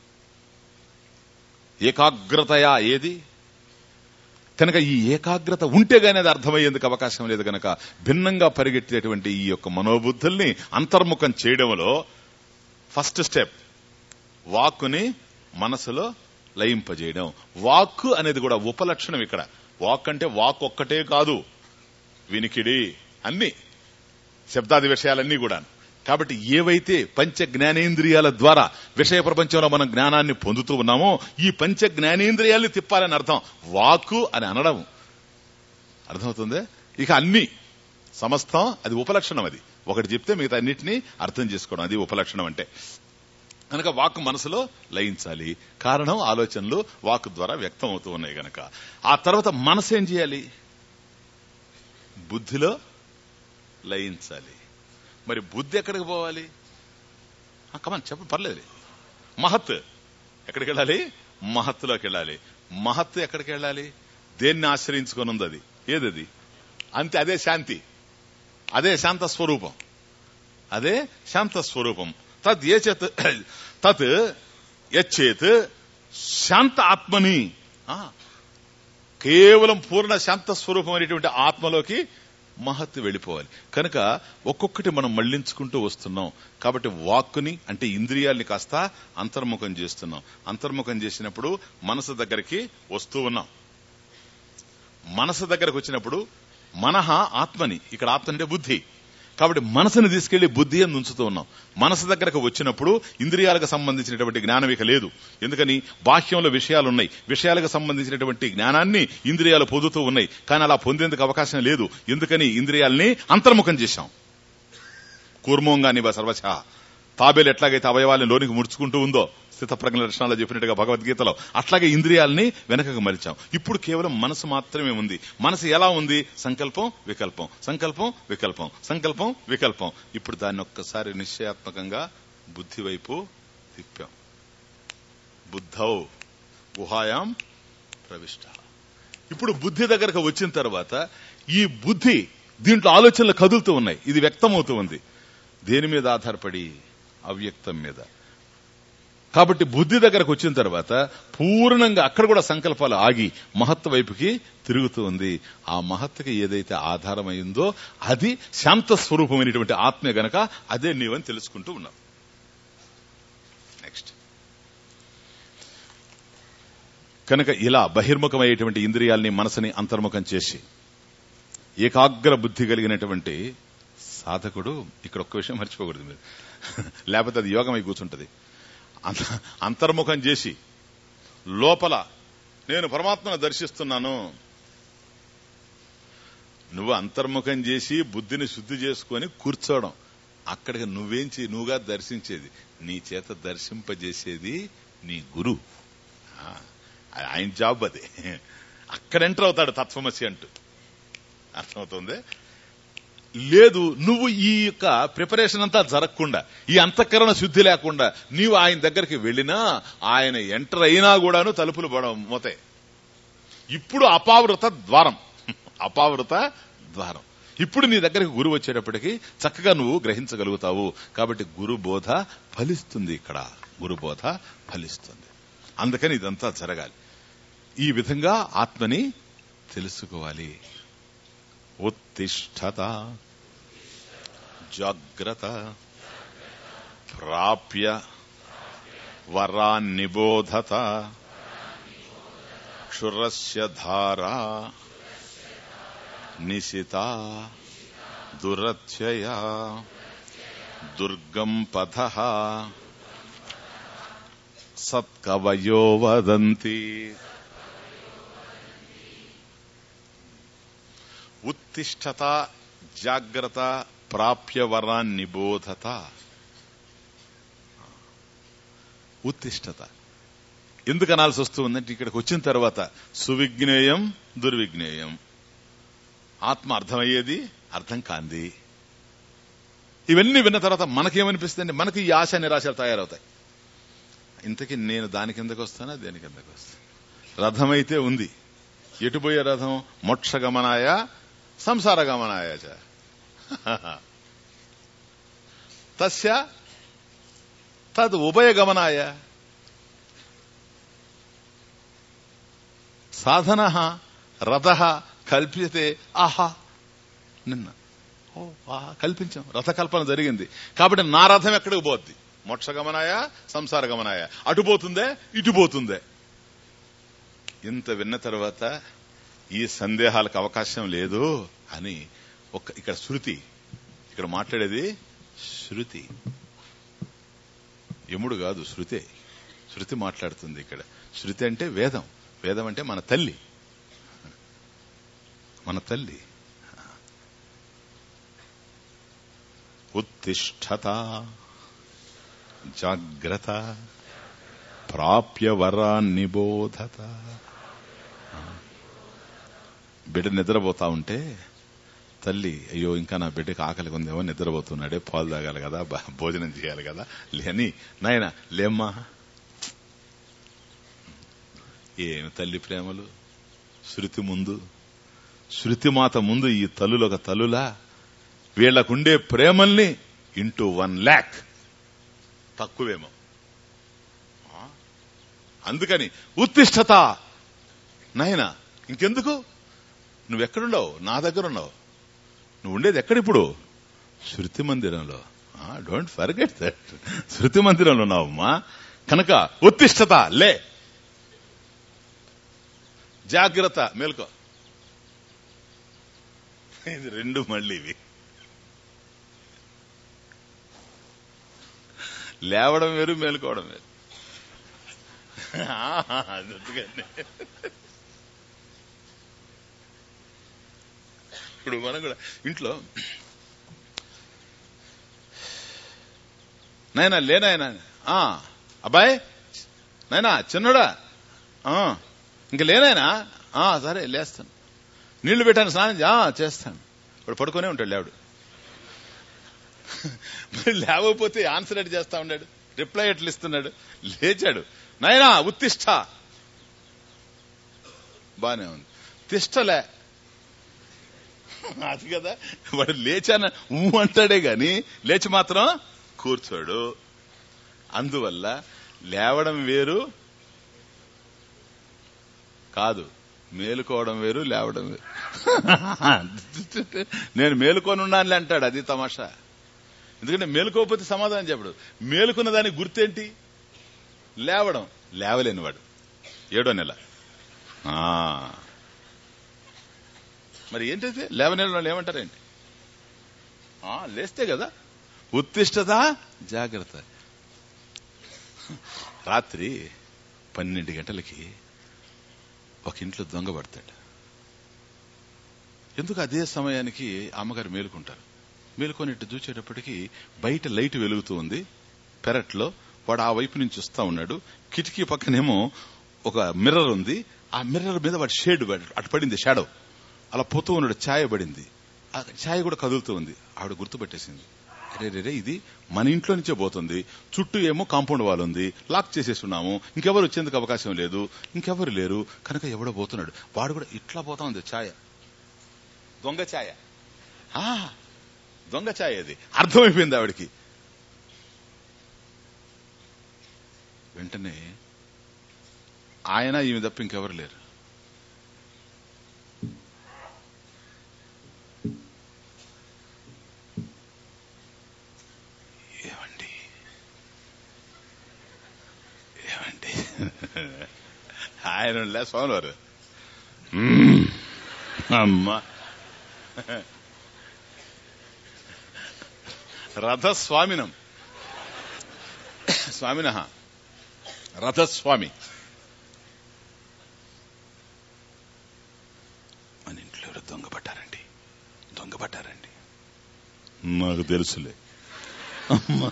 ఏకాగ్రతయా ఏది కనుక ఈ ఏకాగ్రత ఉంటే గానీ అది అర్థమయ్యేందుకు అవకాశం లేదు కనుక భిన్నంగా పరిగెట్టేటువంటి ఈ యొక్క మనోబుద్ధుల్ని అంతర్ముఖం చేయడంలో ఫస్ట్ స్టెప్ వాక్కుని మనసులో లయింపజేయడం వాక్కు అనేది కూడా ఉపలక్షణం ఇక్కడ వాక్ అంటే వాక్ ఒక్కటే కాదు వినికిడి అన్ని శబ్దాది విషయాలన్నీ కూడా కాబట్టి ఏవైతే పంచ జ్ఞానేంద్రియాల ద్వారా విషయ ప్రపంచంలో మనం జ్ఞానాన్ని పొందుతూ ఉన్నామో ఈ పంచ జ్ఞానేంద్రియాల్ని తిప్పాలని అర్థం వాక్కు అని అనడం అర్థమవుతుంది ఇక అన్ని సమస్తం అది ఉపలక్షణం అది ఒకటి చెప్తే మిగతా అన్నిటినీ అర్థం చేసుకోవడం అది ఉపలక్షణం అంటే కనుక వాక్ మనసులో లయించాలి కారణం ఆలోచనలు వాక్ ద్వారా వ్యక్తం అవుతూ ఉన్నాయి గనక ఆ తర్వాత మనసు ఏం చేయాలి బుద్ధిలో లయించాలి మరి బుద్ధి ఎక్కడికి పోవాలి కమన్ చెప్ప పర్లేదు మహత్ ఎక్కడికి వెళ్ళాలి మహత్తులోకి వెళ్ళాలి మహత్ ఎక్కడికి వెళ్ళాలి దేన్ని ఆశ్రయించుకొని ఉంది అది ఏదది అంతే అదే శాంతి అదే శాంత స్వరూపం అదే శాంత స్వరూపం తద్ ఏ చేత్ తత్ యచ్చేత్ శాంత ఆత్మని ఆ, కేవలం పూర్ణ శాంత స్వరూపం అనేటువంటి ఆత్మలోకి మహత్తు వెళ్ళిపోవాలి కనుక ఒక్కొక్కటి మనం మళ్లించుకుంటూ వస్తున్నాం కాబట్టి వాక్కుని అంటే ఇంద్రియాల్ని కాస్త అంతర్ముఖం చేస్తున్నాం అంతర్ముఖం చేసినప్పుడు మనసు దగ్గరికి వస్తూ ఉన్నాం మనసు దగ్గరకు వచ్చినప్పుడు మనహ ఆత్మని ఇక్కడ ఆత్మ అంటే బుద్ధి కాబట్టి మనసుని తీసుకెళ్లి బుద్ధి అని ఉంచుతూ ఉన్నాం మనసు దగ్గరకు వచ్చినప్పుడు ఇంద్రియాలకు సంబంధించినటువంటి జ్ఞానం ఇక లేదు ఎందుకని బాహ్యంలో విషయాలు ఉన్నాయి విషయాలకు సంబంధించినటువంటి జ్ఞానాన్ని ఇంద్రియాలు పొందుతూ ఉన్నాయి కానీ అలా పొందేందుకు అవకాశం లేదు ఎందుకని ఇంద్రియాల్ని అంతర్ముఖం చేశాం కూర్మోంగాని సర్వచ తాబేలు ఎట్లాగైతే అవయవాల్ని లోనికి ముడుచుకుంటూ ఉందో స్థితప్రజ్ఞ లక్షణాలు చెప్పినట్టుగా భగవద్గీతలో అట్లాగే ఇంద్రియాల్ని వెనకకు మలిచాం ఇప్పుడు కేవలం మనసు మాత్రమే ఉంది మనసు ఎలా ఉంది సంకల్పం వికల్పం సంకల్పం వికల్పం సంకల్పం వికల్పం ఇప్పుడు దాన్ని ఒక్కసారి నిశ్చయాత్మకంగా బుద్ధి వైపు తిప్పాం బుద్ధౌ గుహాయాం ప్రవిష్ట ఇప్పుడు బుద్ధి దగ్గరకు వచ్చిన తర్వాత ఈ బుద్ధి దీంట్లో ఆలోచనలు కదులుతూ ఉన్నాయి ఇది వ్యక్తమవుతూ ఉంది దేని మీద ఆధారపడి అవ్యక్తం మీద కాబట్టి బుద్ధి దగ్గరకు వచ్చిన తర్వాత పూర్ణంగా అక్కడ కూడా సంకల్పాలు ఆగి మహత్వ వైపుకి తిరుగుతూ ఉంది ఆ మహత్తుకి ఏదైతే ఆధారమైందో అది శాంత స్వరూపమైనటువంటి ఆత్మే గనక అదే నీవని తెలుసుకుంటూ ఉన్నావు నెక్స్ట్ కనుక ఇలా బహిర్ముఖమయ్యేటువంటి ఇంద్రియాల్ని మనసుని అంతర్ముఖం చేసి ఏకాగ్ర బుద్ధి కలిగినటువంటి సాధకుడు ఇక్కడ ఒక్క విషయం మర్చిపోకూడదు మీరు లేకపోతే అది యోగమై కూర్చుంటది అంత- అంతర్ముఖం చేసి లోపల నేను పరమాత్మను దర్శిస్తున్నాను నువ్వు అంతర్ముఖం చేసి బుద్ధిని శుద్ధి చేసుకొని కూర్చోవడం అక్కడికి నువ్వేం చే నువ్వుగా దర్శించేది నీ చేత దర్శింపజేసేది నీ గురు ఆ, ఆయన జాబ్ అదే అక్కడ ఎంటర్ అవుతాడు తత్వమసి అంటూ అర్థమవుతుంది లేదు నువ్వు ఈ యొక్క ప్రిపరేషన్ అంతా జరగకుండా ఈ అంతఃకరణ శుద్ధి లేకుండా నీవు ఆయన దగ్గరికి వెళ్ళినా ఆయన ఎంటర్ అయినా కూడాను తలుపులు పడ మోతాయి ఇప్పుడు అపావృత ద్వారం అపావృత ద్వారం ఇప్పుడు నీ దగ్గరికి గురువు వచ్చేటప్పటికి చక్కగా నువ్వు గ్రహించగలుగుతావు కాబట్టి గురు బోధ ఫలిస్తుంది ఇక్కడ గురు బోధ ఫలిస్తుంది అందుకని ఇదంతా జరగాలి ఈ విధంగా ఆత్మని తెలుసుకోవాలి ఉత్తిష్టత జాగ్రత్త ప్రాప్య వరాన్నిబోధత క్షురస్య ధారా నిశిత దురత్యయ దుర్గం పథ సత్కవయో వదంతి ఉత్తిష్టత జాగ్రత్త ప్రాప్య వరాన్నిబోధత ఉత్తిష్టత ఎందుకు అనాల్సి వస్తుందంటే ఇక్కడికి వచ్చిన తర్వాత సువిజ్ఞేయం దుర్విజ్ఞేయం ఆత్మ అర్థమయ్యేది అర్థం కాంది ఇవన్నీ విన్న తర్వాత మనకేమనిపిస్తుంది మనకి ఈ ఆశ నిరాశలు తయారవుతాయి ఇంతకీ నేను దాని కిందకు వస్తానా దేని కిందకు వస్తాను రథం అయితే ఉంది ఎటు పోయే రథం మోక్ష గమనాయ సంసార గమనాయ చ తస్య తద్ ఉభయ గమనాయ సాధన రథ కల్ప్యతే ఆహా నిన్న ఓ ఆహా కల్పించాం రథకల్పన జరిగింది కాబట్టి నా రథం ఎక్కడికి పోద్ది మోక్ష గమనాయ సంసార గమనాయ అటు పోతుందే ఇటు పోతుందే ఇంత విన్న తర్వాత ఈ సందేహాలకు అవకాశం లేదు అని ఒక ఇక్కడ శృతి ఇక్కడ మాట్లాడేది శృతి యముడు కాదు శృతే శృతి మాట్లాడుతుంది ఇక్కడ శృతి అంటే వేదం వేదం అంటే మన తల్లి మన తల్లి ఉత్తిష్టత జాగ్రత్త ప్రాప్య వరాన్నిబోధత బిడ్డ నిద్రపోతా ఉంటే తల్లి అయ్యో ఇంకా నా బిడ్డకి ఆకలి ఉందేమో నిద్రపోతున్నాడే పాలు తాగాలి కదా బ- భోజనం చేయాలి కదా లేని నాయన లేమ్మా ఏమి తల్లి ప్రేమలు శృతి ముందు శృతి మాత ముందు ఈ తల్లులు ఒక తల్లులా వీళ్లకుండే ప్రేమల్ని ఇంటూ వన్ ల్యాక్ తక్కువేమో ఆ? అందుకని ఉత్తిష్టత నాయన ఇంకెందుకు నువ్వెక్కడున్నావు నా దగ్గర ఉన్నావు నువ్వు ఉండేది ఎక్కడిప్పుడు శృతి మందిరంలో డోంట్ ఫర్గెట్ దట్ శృతి మందిరంలో ఉన్నావమ్మా కనుక ఉత్తిష్టత లే జాగ్రత్త మేల్కో ఇది రెండు మళ్ళీ ఇవి లేవడం వేరు మేలుకోవడం వేరు ఆ, అందుకని ఇప్పుడు మనం కూడా ఇంట్లో నాయనా లేనాయన అబ్బాయి నాయనా చిన్నడా ఆ, ఇంక లేనాయనా ఆ, సరే లేస్తాను నీళ్లు పెట్టాను స్నానం చే- ఆ, చేస్తాను ఇప్పుడు పడుకునే ఉంటాడు లేవుడు మరి లేవకపోతే ఆన్సర్ ఎట్ చేస్తా ఉన్నాడు రిప్లై ఎట్లు ఇస్తున్నాడు లేచాడు నాయనా ఉత్తిష్ట బానే ఉంది తిష్టలే అది కదా వాడు లేచాన ఊ అంటాడే గాని లేచి మాత్రం కూర్చోడు అందువల్ల లేవడం వేరు కాదు మేలుకోవడం వేరు లేవడం వేరు నేను మేలుకొని ఉన్నానులే అంటాడు అది తమాషా ఎందుకంటే మేలుకోకపోతే సమాధానం చెప్పడు మేలుకున్న దానికి గుర్తేంటి లేవడం లేవలేని వాడు ఏడో నెల ఆ. మరి ఏంటైతే లేవనేళ్ళ వాళ్ళు ఏమంటారేంటి ఆ, లేస్తే కదా ఉత్తిష్టత జాగ్రత్త రాత్రి పన్నెండు గంటలకి ఒక ఇంట్లో దొంగ పడతాడు ఎందుకు అదే సమయానికి అమ్మగారు మేలుకుంటారు మేలుకొని ఇటు చూచేటప్పటికి బయట లైట్ వెలుగుతూ ఉంది పెరట్లో వాడు ఆ వైపు నుంచి వస్తా ఉన్నాడు కిటికీ పక్కనేమో ఒక మిర్రర్ ఉంది ఆ మిర్రర్ మీద వాడి షేడ్ అటు పడింది షాడో అలా పోతూ ఉన్నాడు ఛాయ పడింది ఆ ఛాయ కూడా కదులుతూ ఉంది ఆవిడ గుర్తుపట్టేసింది అరే రే రే, ఇది మన ఇంట్లో నుంచే పోతుంది చుట్టూ ఏమో కాంపౌండ్ వాల్ ఉంది లాక్ చేసేస్తున్నాము ఇంకెవరు వచ్చేందుకు అవకాశం లేదు ఇంకెవరు లేరు కనుక ఎవడో పోతున్నాడు వాడు కూడా ఇట్లా పోతా ఉంది ఛాయ దొంగ ఛాయ ఆ, దొంగ ఛాయ అది అర్థమైపోయింది ఆవిడకి వెంటనే ఆయన ఈమె తప్ప ఇంకెవరు లేరు ఆయన లే స్వామి వారు మ్మ్. అమ్మా రథస్వామినం స్వామిన రథస్వామి మన ఇంట్లో ఎవరు దొంగ పట్టారండి దొంగ పట్టారండి నాకు తెలుసులే అమ్మా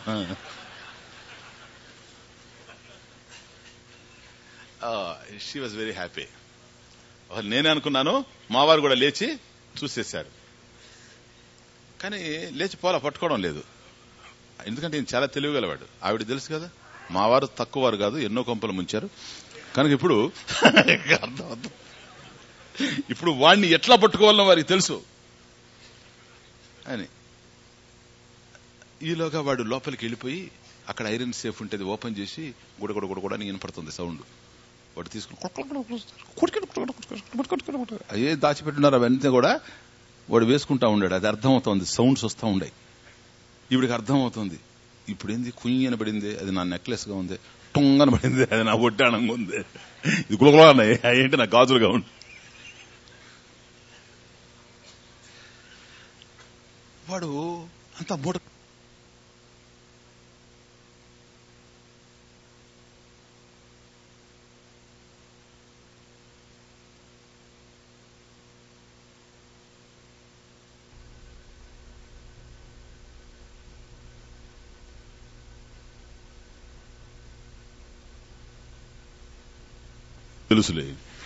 షీ వాజ్ వెరీ హ్యాపీ నేనే అనుకున్నాను మావారు కూడా లేచి చూసేశారు కానీ లేచి పోలా పట్టుకోవడం లేదు ఎందుకంటే ఈయన చాలా తెలివిగలవాడు ఆవిడ తెలుసు కదా మావారు తక్కువ వారు కాదు ఎన్నో కొంపలు ముంచారు కనుక ఇప్పుడు అర్థమవుతుంది ఇప్పుడు వాడిని ఎట్లా పట్టుకోవాలో వారికి తెలుసు అని ఈలోగా వాడు లోపలికి వెళ్ళిపోయి అక్కడ ఐరన్ సేఫ్ ఉంటుంది ఓపెన్ చేసి గుడగొడ గుడగొడ అని వినపడుతుంది సౌండ్ వాడు తీసుకుని అయ్యే దాచిపెట్టున్నారు అవన్నీ కూడా వాడు వేసుకుంటా ఉన్నాడు అది అర్థమవుతోంది సౌండ్స్ వస్తూ ఉండే ఈవిడికి అర్థమవుతుంది ఇప్పుడు ఏంది కుయ్యన పడింది అది నా నెక్లెస్ గా ఉంది టుంగన పడింది అది నా ఒడ్డానంగా ఉంది ఇది గులగులా ఉన్నాయి ఏంటి నా గాజులుగా ఉంది వాడు అంత మూట తెలుసులే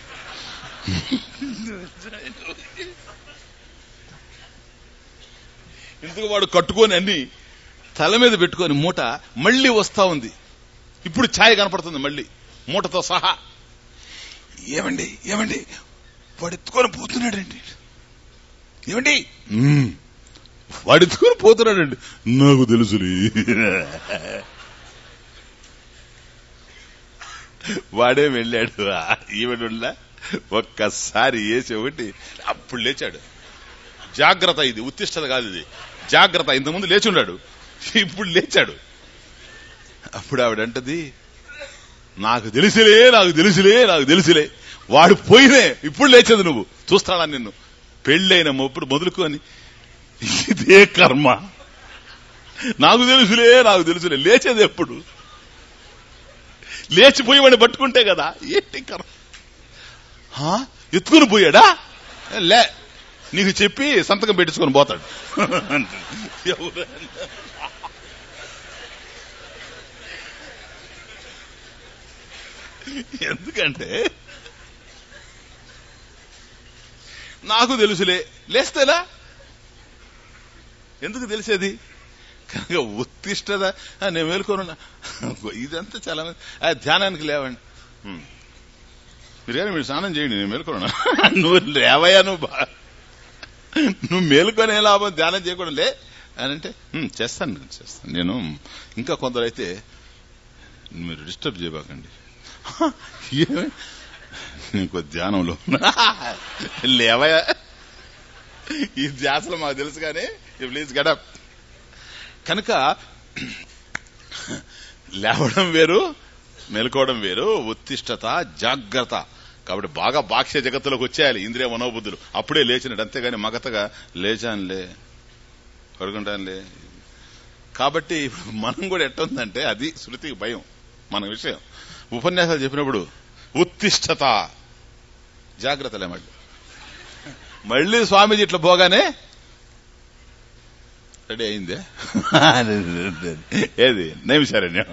ఇందుకు వాడు కట్టుకొని అన్ని తల మీద పెట్టుకొని మూట మళ్ళీ వస్తా ఉంది ఇప్పుడు ఛాయ్ కనపడుతుంది మళ్ళీ మూటతో సహా ఏమండి ఏమండి వాడు ఎత్తుకొని పోతున్నాడండి ఏమండి "మ్మ్." వాడు ఎత్తుకొని పోతున్నాడండి నాకు తెలుసులే వాడే వెళ్ళాడు ఈవెనుల్లా ఒక్కసారి వేసి ఒకటి అప్పుడు లేచాడు జాగ్రత్త ఇది ఉత్తిష్టత కాదు ఇది జాగ్రత్త ఇంతకుముందు లేచి ఉన్నాడు ఇప్పుడు లేచాడు అప్పుడు ఆవిడంటది నాకు తెలిసిలే నాకు తెలిసిలే నాకు తెలిసిలే వాడు పోయినే ఇప్పుడు లేచేది నువ్వు చూస్తాడా నిన్ను పెళ్ళైన మొప్పుడు మొదలుకొని ఇదే కర్మ నాకు తెలుసులే నాకు తెలుసులే లేచేది ఎప్పుడు లేచిపోయి వాడిని పట్టుకుంటే కదా ఏంటి కర్మ హా? ఎత్తుకుని పోయాడా లే నీకు చెప్పి సంతకం పెట్టించుకొని పోతాడు ఎవరు? ఎందుకంటే నాకు తెలుసులే లేస్తేలా ఎందుకు తెలిసేది కనుక ఉత్తిష్టత ఆ, నేను మేలుకోనున్నా ఇదంతా చాలా మంది, ఆ, ధ్యానానికి లేవండి హ్మ్. మీరు కానీ మీరు స్నానం చేయండి నేను మేలుకోనున్నా నువ్వు లేవయ్యా నువ్వు బా- నువ్వు మేలుకొనే లాభం ధ్యానం చేయకూడదు లే అని అంటే "హ్మ్, చేస్తాను నేను చేస్తాను నేను ఇంకా కొందరైతే మీరు డిస్టర్బ్ చేయబాకండి "హ, ఏమి నేను కొద్ది ధ్యానంలో ఉన్నా." లేవయ్యా ఈ ధ్యాసలో మాకు తెలుసు కానీ ప్లీజ్ గడప్ కనుక లేవడం వేరు మేలుకోవడం వేరు ఉత్తిష్టత జాగ్రత్త కాబట్టి బాగా బాక్ష్య జగత్తులోకి వచ్చేయాలి ఇంద్రియ మనోబుద్ధులు అప్పుడే లేచినట్టు అంతేగాని మగతగా లేచానులే పడుకుంటానులే కాబట్టి ఇప్పుడు మనం కూడా ఎట్టుందంటే అది శృతికి భయం మన విషయం ఉపన్యాసాలు చెప్పినప్పుడు ఉత్తిష్టత జాగ్రత్తలే మళ్ళీ మళ్ళీ స్వామీజీ ఇట్లా పోగానే రెడీ అయిందే ఏది నైమిషారణ్యం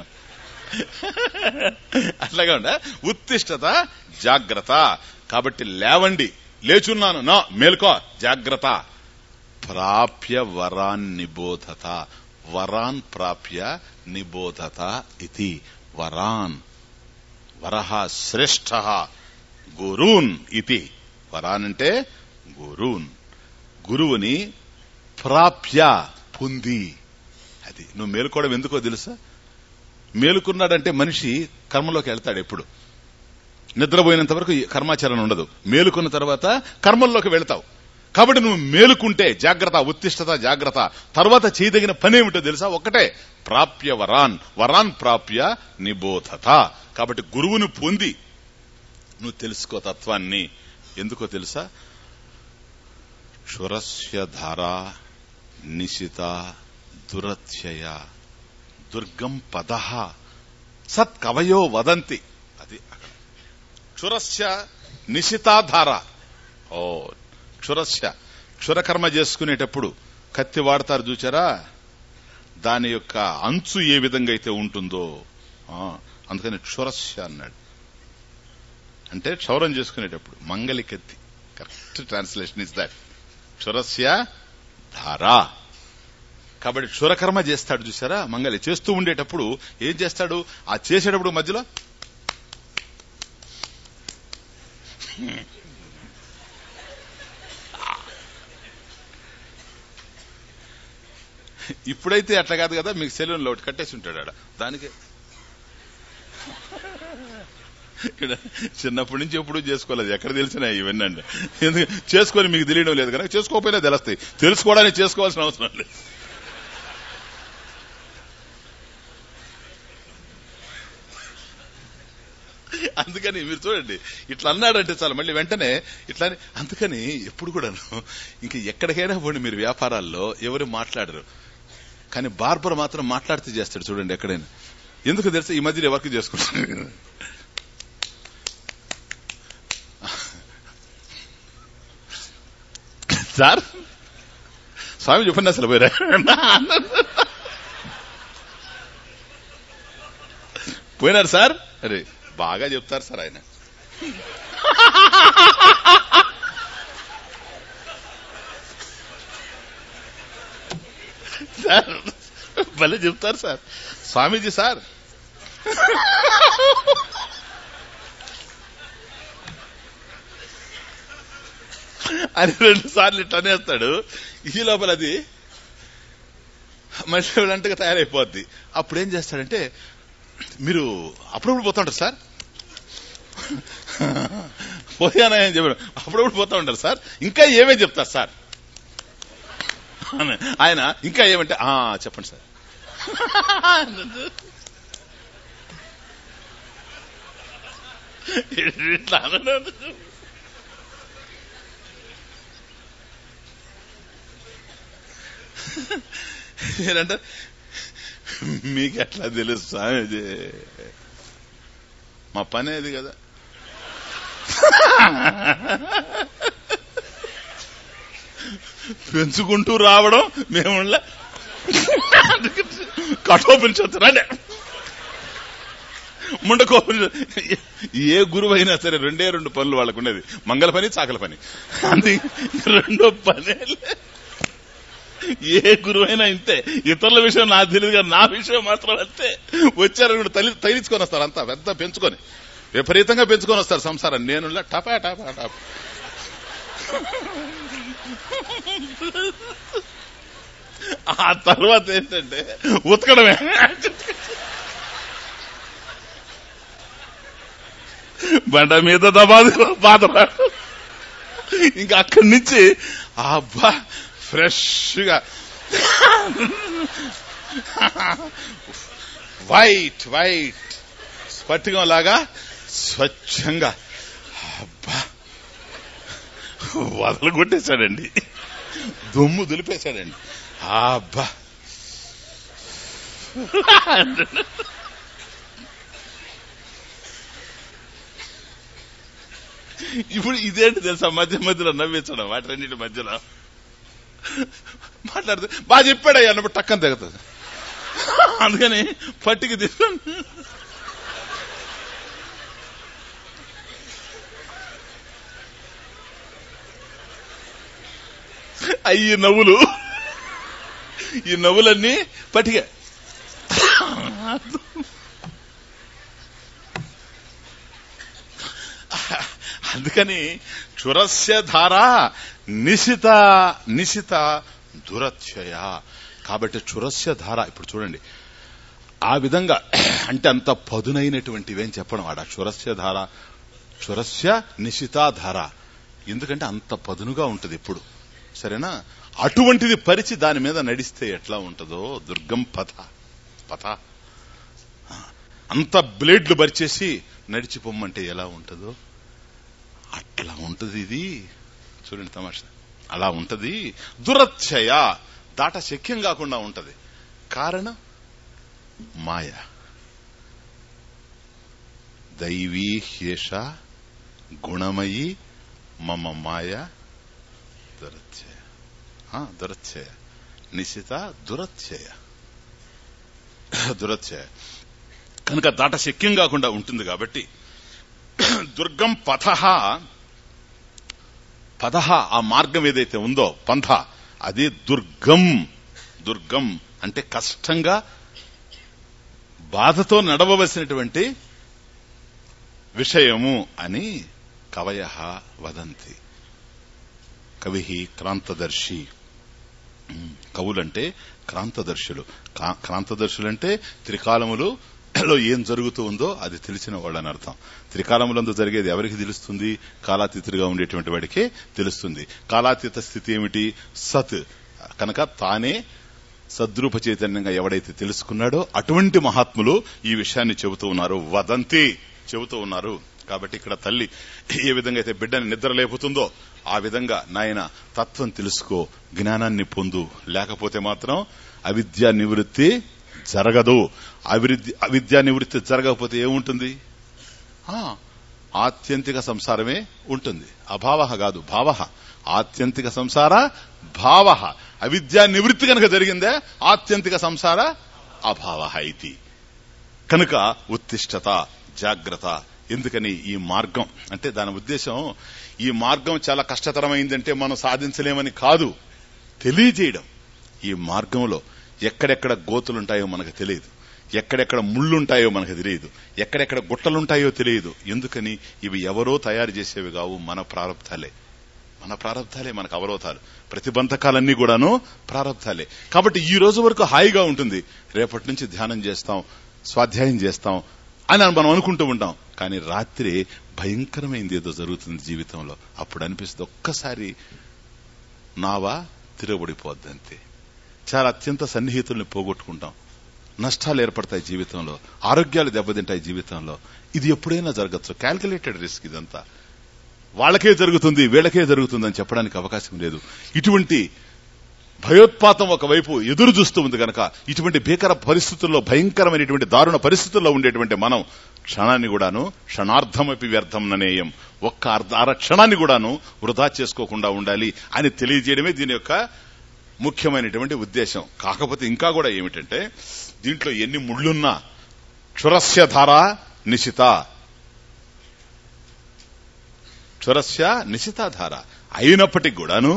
అట్లాగా ఉండ ఉత్తిష్టత జాగ్రత్త కాబట్టి లేవండి లేచున్నాను నా మేల్కో జాగ్రత్త ప్రాప్య వరాన్ నిబోధత వరాన్ ప్రాప్య నిబోధత ఇది వరాన్ వరహ శ్రేష్ఠ గురూన్ ఇది వరాన్ అంటే గురూన్ గురువుని ప్రాప్య పొంది అది నువ్వు మేలుకోవడం ఎందుకో తెలుసా మేలుకున్నాడంటే మనిషి కర్మలోకి వెళ్తాడు ఎప్పుడు నిద్రపోయినంత వరకు ఈ కర్మాచరణ ఉండదు మేలుకున్న తర్వాత కర్మల్లోకి వెళ్తావు కాబట్టి నువ్వు మేలుకుంటే జాగ్రత్త ఉత్తిష్టత జాగ్రత్త తర్వాత చేయదగిన పని ఏమిటో తెలుసా ఒక్కటే ప్రాప్య వరాన్ వరాన్ ప్రాప్య నిబోధత కాబట్టి గురువును పొంది నువ్వు తెలుసుకో తత్వాన్ని ఎందుకో తెలుసా క్షురస్య ధార నిశిత దురత్యయ దుర్గం పద సత్ కవయో వదంతి అది అక్కడ క్షురస్య నిశితాధార ఓ క్షురస్య క్షురకర్మ చేసుకునేటప్పుడు కత్తి వాడతారు చూచారా దాని యొక్క అంచు ఏ విధంగా అయితే ఉంటుందో ఆ, అందుకని క్షురస్య అన్నాడు అంటే క్షౌరం చేసుకునేటప్పుడు మంగలి కత్తి కరెక్ట్ ట్రాన్స్లేషన్ ఇస్ దాట్ క్షురస్య ధారా కాబట్టి క్షురకర్మ చేస్తాడు చూసారా మంగలి చేస్తూ ఉండేటప్పుడు ఏం చేస్తాడు ఆ చేసేటప్పుడు మధ్యలో ఇప్పుడైతే అట్లా కాదు కదా మీకు సెలూన్ లో ఒకటి కట్టేసి ఉంటాడు ఆడ దానికి ఇక్కడ చిన్నప్పటి నుంచి ఎప్పుడు చేసుకోలేదు ఎక్కడ తెలిసినా ఇవన్నీ అండి ఎందుకు చేసుకొని మీకు తెలియడం లేదు కనుక చేసుకోకపోయినా తెలుస్తాయి తెలుసుకోవడానికి చేసుకోవాల్సిన అవసరం లేదు అందుకని మీరు చూడండి ఇట్లా అన్నాడంటే చాలు మళ్ళీ వెంటనే ఇట్లా అని- అందుకని ఎప్పుడు కూడాను ఇంక ఎక్కడికైనా పోండి మీరు వ్యాపారాల్లో ఎవరు మాట్లాడరు కానీ బార్బర్ మాత్రం మాట్లాడితే చేస్తాడు చూడండి ఎక్కడైనా ఎందుకు తెలుసా ఈ మధ్య వర్క్ చేసుకుంటాడు సార్ స్వామి చెప్పండి అసలు పోయారా పోయినారు సార్ అరే బాగా చెప్తారు సార్ ఆయన సార్ భలే చెప్తారు సార్ స్వామీజీ సార్ అని రెండు సార్లు ఇట్లా అనేస్తాడు ఈ లోపల అది మళ్ళీ అంటగా తయారైపోద్ది అప్పుడు ఏం చేస్తాడంటే మీరు అప్పుడప్పుడు పోతుంటారు సార్ పోయానా అని చెప్పాడు అప్పుడప్పుడు పోతా ఉంటారు సార్ ఇంకా ఏమేమి చెప్తారు సార్ అని ఆయన ఇంకా ఏమంటే ఆ చెప్పండి సార్ ఇట్లా అనలేదు. మీరంటే మీకు ఎట్లా తెలుసు స్వామీజీ మా పని అది కదా పెంచుకుంటూ రావడం మేము కఠోపించొచ్చునండి ముండకోపని ఏ గురువు అయినా సరే రెండే రెండు పనులు వాళ్ళకు ఉండేది మంగళ పని చాకల పని అది రెండో పనే లే. ఏ గురువైనా ఇంతే ఇతరుల విషయం నాకు తెలియదు కానీ నా విషయం మాత్రం అంతే వచ్చారు తల్లి తగిలించుకొని వస్తారు అంతా పెద్ద పెంచుకొని విపరీతంగా పెంచుకొని వస్తారు సంసారం నేను టపా టపా టపా ఆ తర్వాత ఏంటంటే ఉతకడమే బండ మీద దబాదు బాధపడు ఇంకా అక్కడి నుంచి అబ్బా ఫ్రెష్ గా వైట్ వైట్ స్ఫటికం లాగా స్వచ్ఛంగా అబ్బా వదలు కొట్టేశాడండి దుమ్ము దులిపేశాడండి అబ్బా ఇప్పుడు ఇదేంటి తెలుసా మధ్య మధ్యలో నవ్వించడం వాటి రెండింటి మధ్యలో మాట్లాడితే బాగా చెప్పాడయ్యా అన్నప్పుడు టక్కన తెగుతుంది అందుకని పట్టికి తీసుకొని అయ్యి నవ్వులు ఈ నవ్వులన్నీ పట్టిక అందుకని క్షురస్య ధార నిశిత నిశిత దురత్యయ కాబట్టి క్షురస్య ధార ఇప్పుడు చూడండి ఆ విధంగా అంటే అంత పదునైనటువంటివేం చెప్పడం ఆడ క్షురస్య ధార క్షురస్య నిశితాధార ఎందుకంటే అంత పదునుగా ఉంటది ఇప్పుడు సరేనా అటువంటిది పరిచి దాని మీద నడిస్తే ఎట్లా ఉంటుందో దుర్గం పథ పథ అంత బ్లేడ్లు పరిచేసి నడిచి పొమ్మంటే ఎలా ఉంటుందో అట్లా ఉంటది ఇది చూడండి తమాషా అలా ఉంటది దురత్యయ దాట శక్యం కాకుండా ఉంటది కారణం మాయ దైవీ హ్యేష గుణమయి మమ మాయ దురత్యయ ఆ, దురత్యయ నిశిత దురత్యయ దురత్యయ కనుక దాట శక్యం కాకుండా ఉంటుంది కాబట్టి దుర్గం పథ పథ ఆ మార్గం ఏదైతే ఉందో పంథ అది దుర్గం దుర్గం అంటే కష్టంగా బాధతో నడవవలసినటువంటి విషయము అని కవయ వదంతి కవి క్రాంతదర్శి ఉమ్, కవులంటే క్రాంతదర్శులు క్రా- క్రాంతదర్శులంటే త్రికాలములు లో ఏం జరుగుతూ ఉందో అది తెలిసిన వాళ్ళని అర్థం త్రికాలములందు జరిగేది ఎవరికి తెలుస్తుంది కాలాతీతుడిగా ఉండేటువంటి వాడికే తెలుస్తుంది కాలాతీత స్థితి ఏమిటి సత్ కనుక తానే సద్రూప చైతన్యంగా ఎవడైతే తెలుసుకున్నాడో అటువంటి మహాత్ములు ఈ విషయాన్ని చెబుతూ ఉన్నారు వదంతి చెబుతూ ఉన్నారు కాబట్టి ఇక్కడ తల్లి ఏ విధంగా అయితే బిడ్డని నిద్ర లేపుతుందో ఆ విధంగా నాయన తత్వం తెలుసుకో జ్ఞానాన్ని పొందు లేకపోతే మాత్రం అవిద్యా నివృత్తి జరగదు అవిద్య అవిద్యా నివృత్తి జరగకపోతే ఏముంటుంది ఆ, ఆత్యంతిక సంసారమే ఉంటుంది అభావ కాదు భావ ఆత్యంతిక సంసార భావ అవిద్యా నివృత్తి కనుక జరిగిందే ఆత్యంతిక సంసార అభావ ఇది కనుక ఉత్తిష్టత జాగ్రత్త ఎందుకని ఈ మార్గం అంటే దాని ఉద్దేశం ఈ మార్గం చాలా కష్టతరమైందంటే మనం సాధించలేమని కాదు తెలియజేయడం ఈ మార్గంలో ఎక్కడెక్కడ గోతులుంటాయో మనకు తెలియదు ఎక్కడెక్కడ ముళ్ళుంటాయో మనకు తెలియదు ఎక్కడెక్కడ గుట్టలుంటాయో తెలియదు ఎందుకని ఇవి ఎవరో తయారు చేసేవి కావు మన ప్రారంధాలే మన ప్రారంధాలే మనకు అవరోధాలు ప్రతిబంధకాలన్నీ కూడాను ప్రారంధాలే కాబట్టి ఈ రోజు వరకు హాయిగా ఉంటుంది రేపటి నుంచి ధ్యానం చేస్తాం స్వాధ్యాయం చేస్తాం అని మనం అనుకుంటూ ఉంటాం కానీ రాత్రి భయంకరమైంది ఏదో జరుగుతుంది జీవితంలో అప్పుడు అనిపిస్తుంది ఒక్కసారి నావా తిరగబడిపోద్ది అంతే చాలా అత్యంత సన్నిహితుల్ని పోగొట్టుకుంటాం నష్టాలు ఏర్పడతాయి జీవితంలో ఆరోగ్యాలు దెబ్బతింటాయి జీవితంలో ఇది ఎప్పుడైనా జరగచ్చు క్యాల్కులేటెడ్ రిస్క్ ఇదంతా వాళ్ళకే జరుగుతుంది వీళ్ళకే జరుగుతుంది అని చెప్పడానికి అవకాశం లేదు ఇటువంటి భయోత్పాతం ఒకవైపు ఎదురు చూస్తూ ఉంది గనక ఇటువంటి భీకర పరిస్థితుల్లో భయంకరమైనటువంటి దారుణ పరిస్థితుల్లో ఉండేటువంటి మనం క్షణాన్ని కూడాను క్షణార్థమపి వ్యర్థం ననేయం ఒక్క అర్ధ అర క్షణాన్ని కూడాను వృధా చేసుకోకుండా ఉండాలి అని తెలియజేయడమే దీని యొక్క ముఖ్యమైనటువంటి ఉద్దేశం కాకపోతే ఇంకా కూడా ఏమిటంటే దీంట్లో ఎన్ని ముళ్ళున్నా క్షురస్య ధార నిశిత క్షురస్య నిశితాధార అయినప్పటికి కూడాను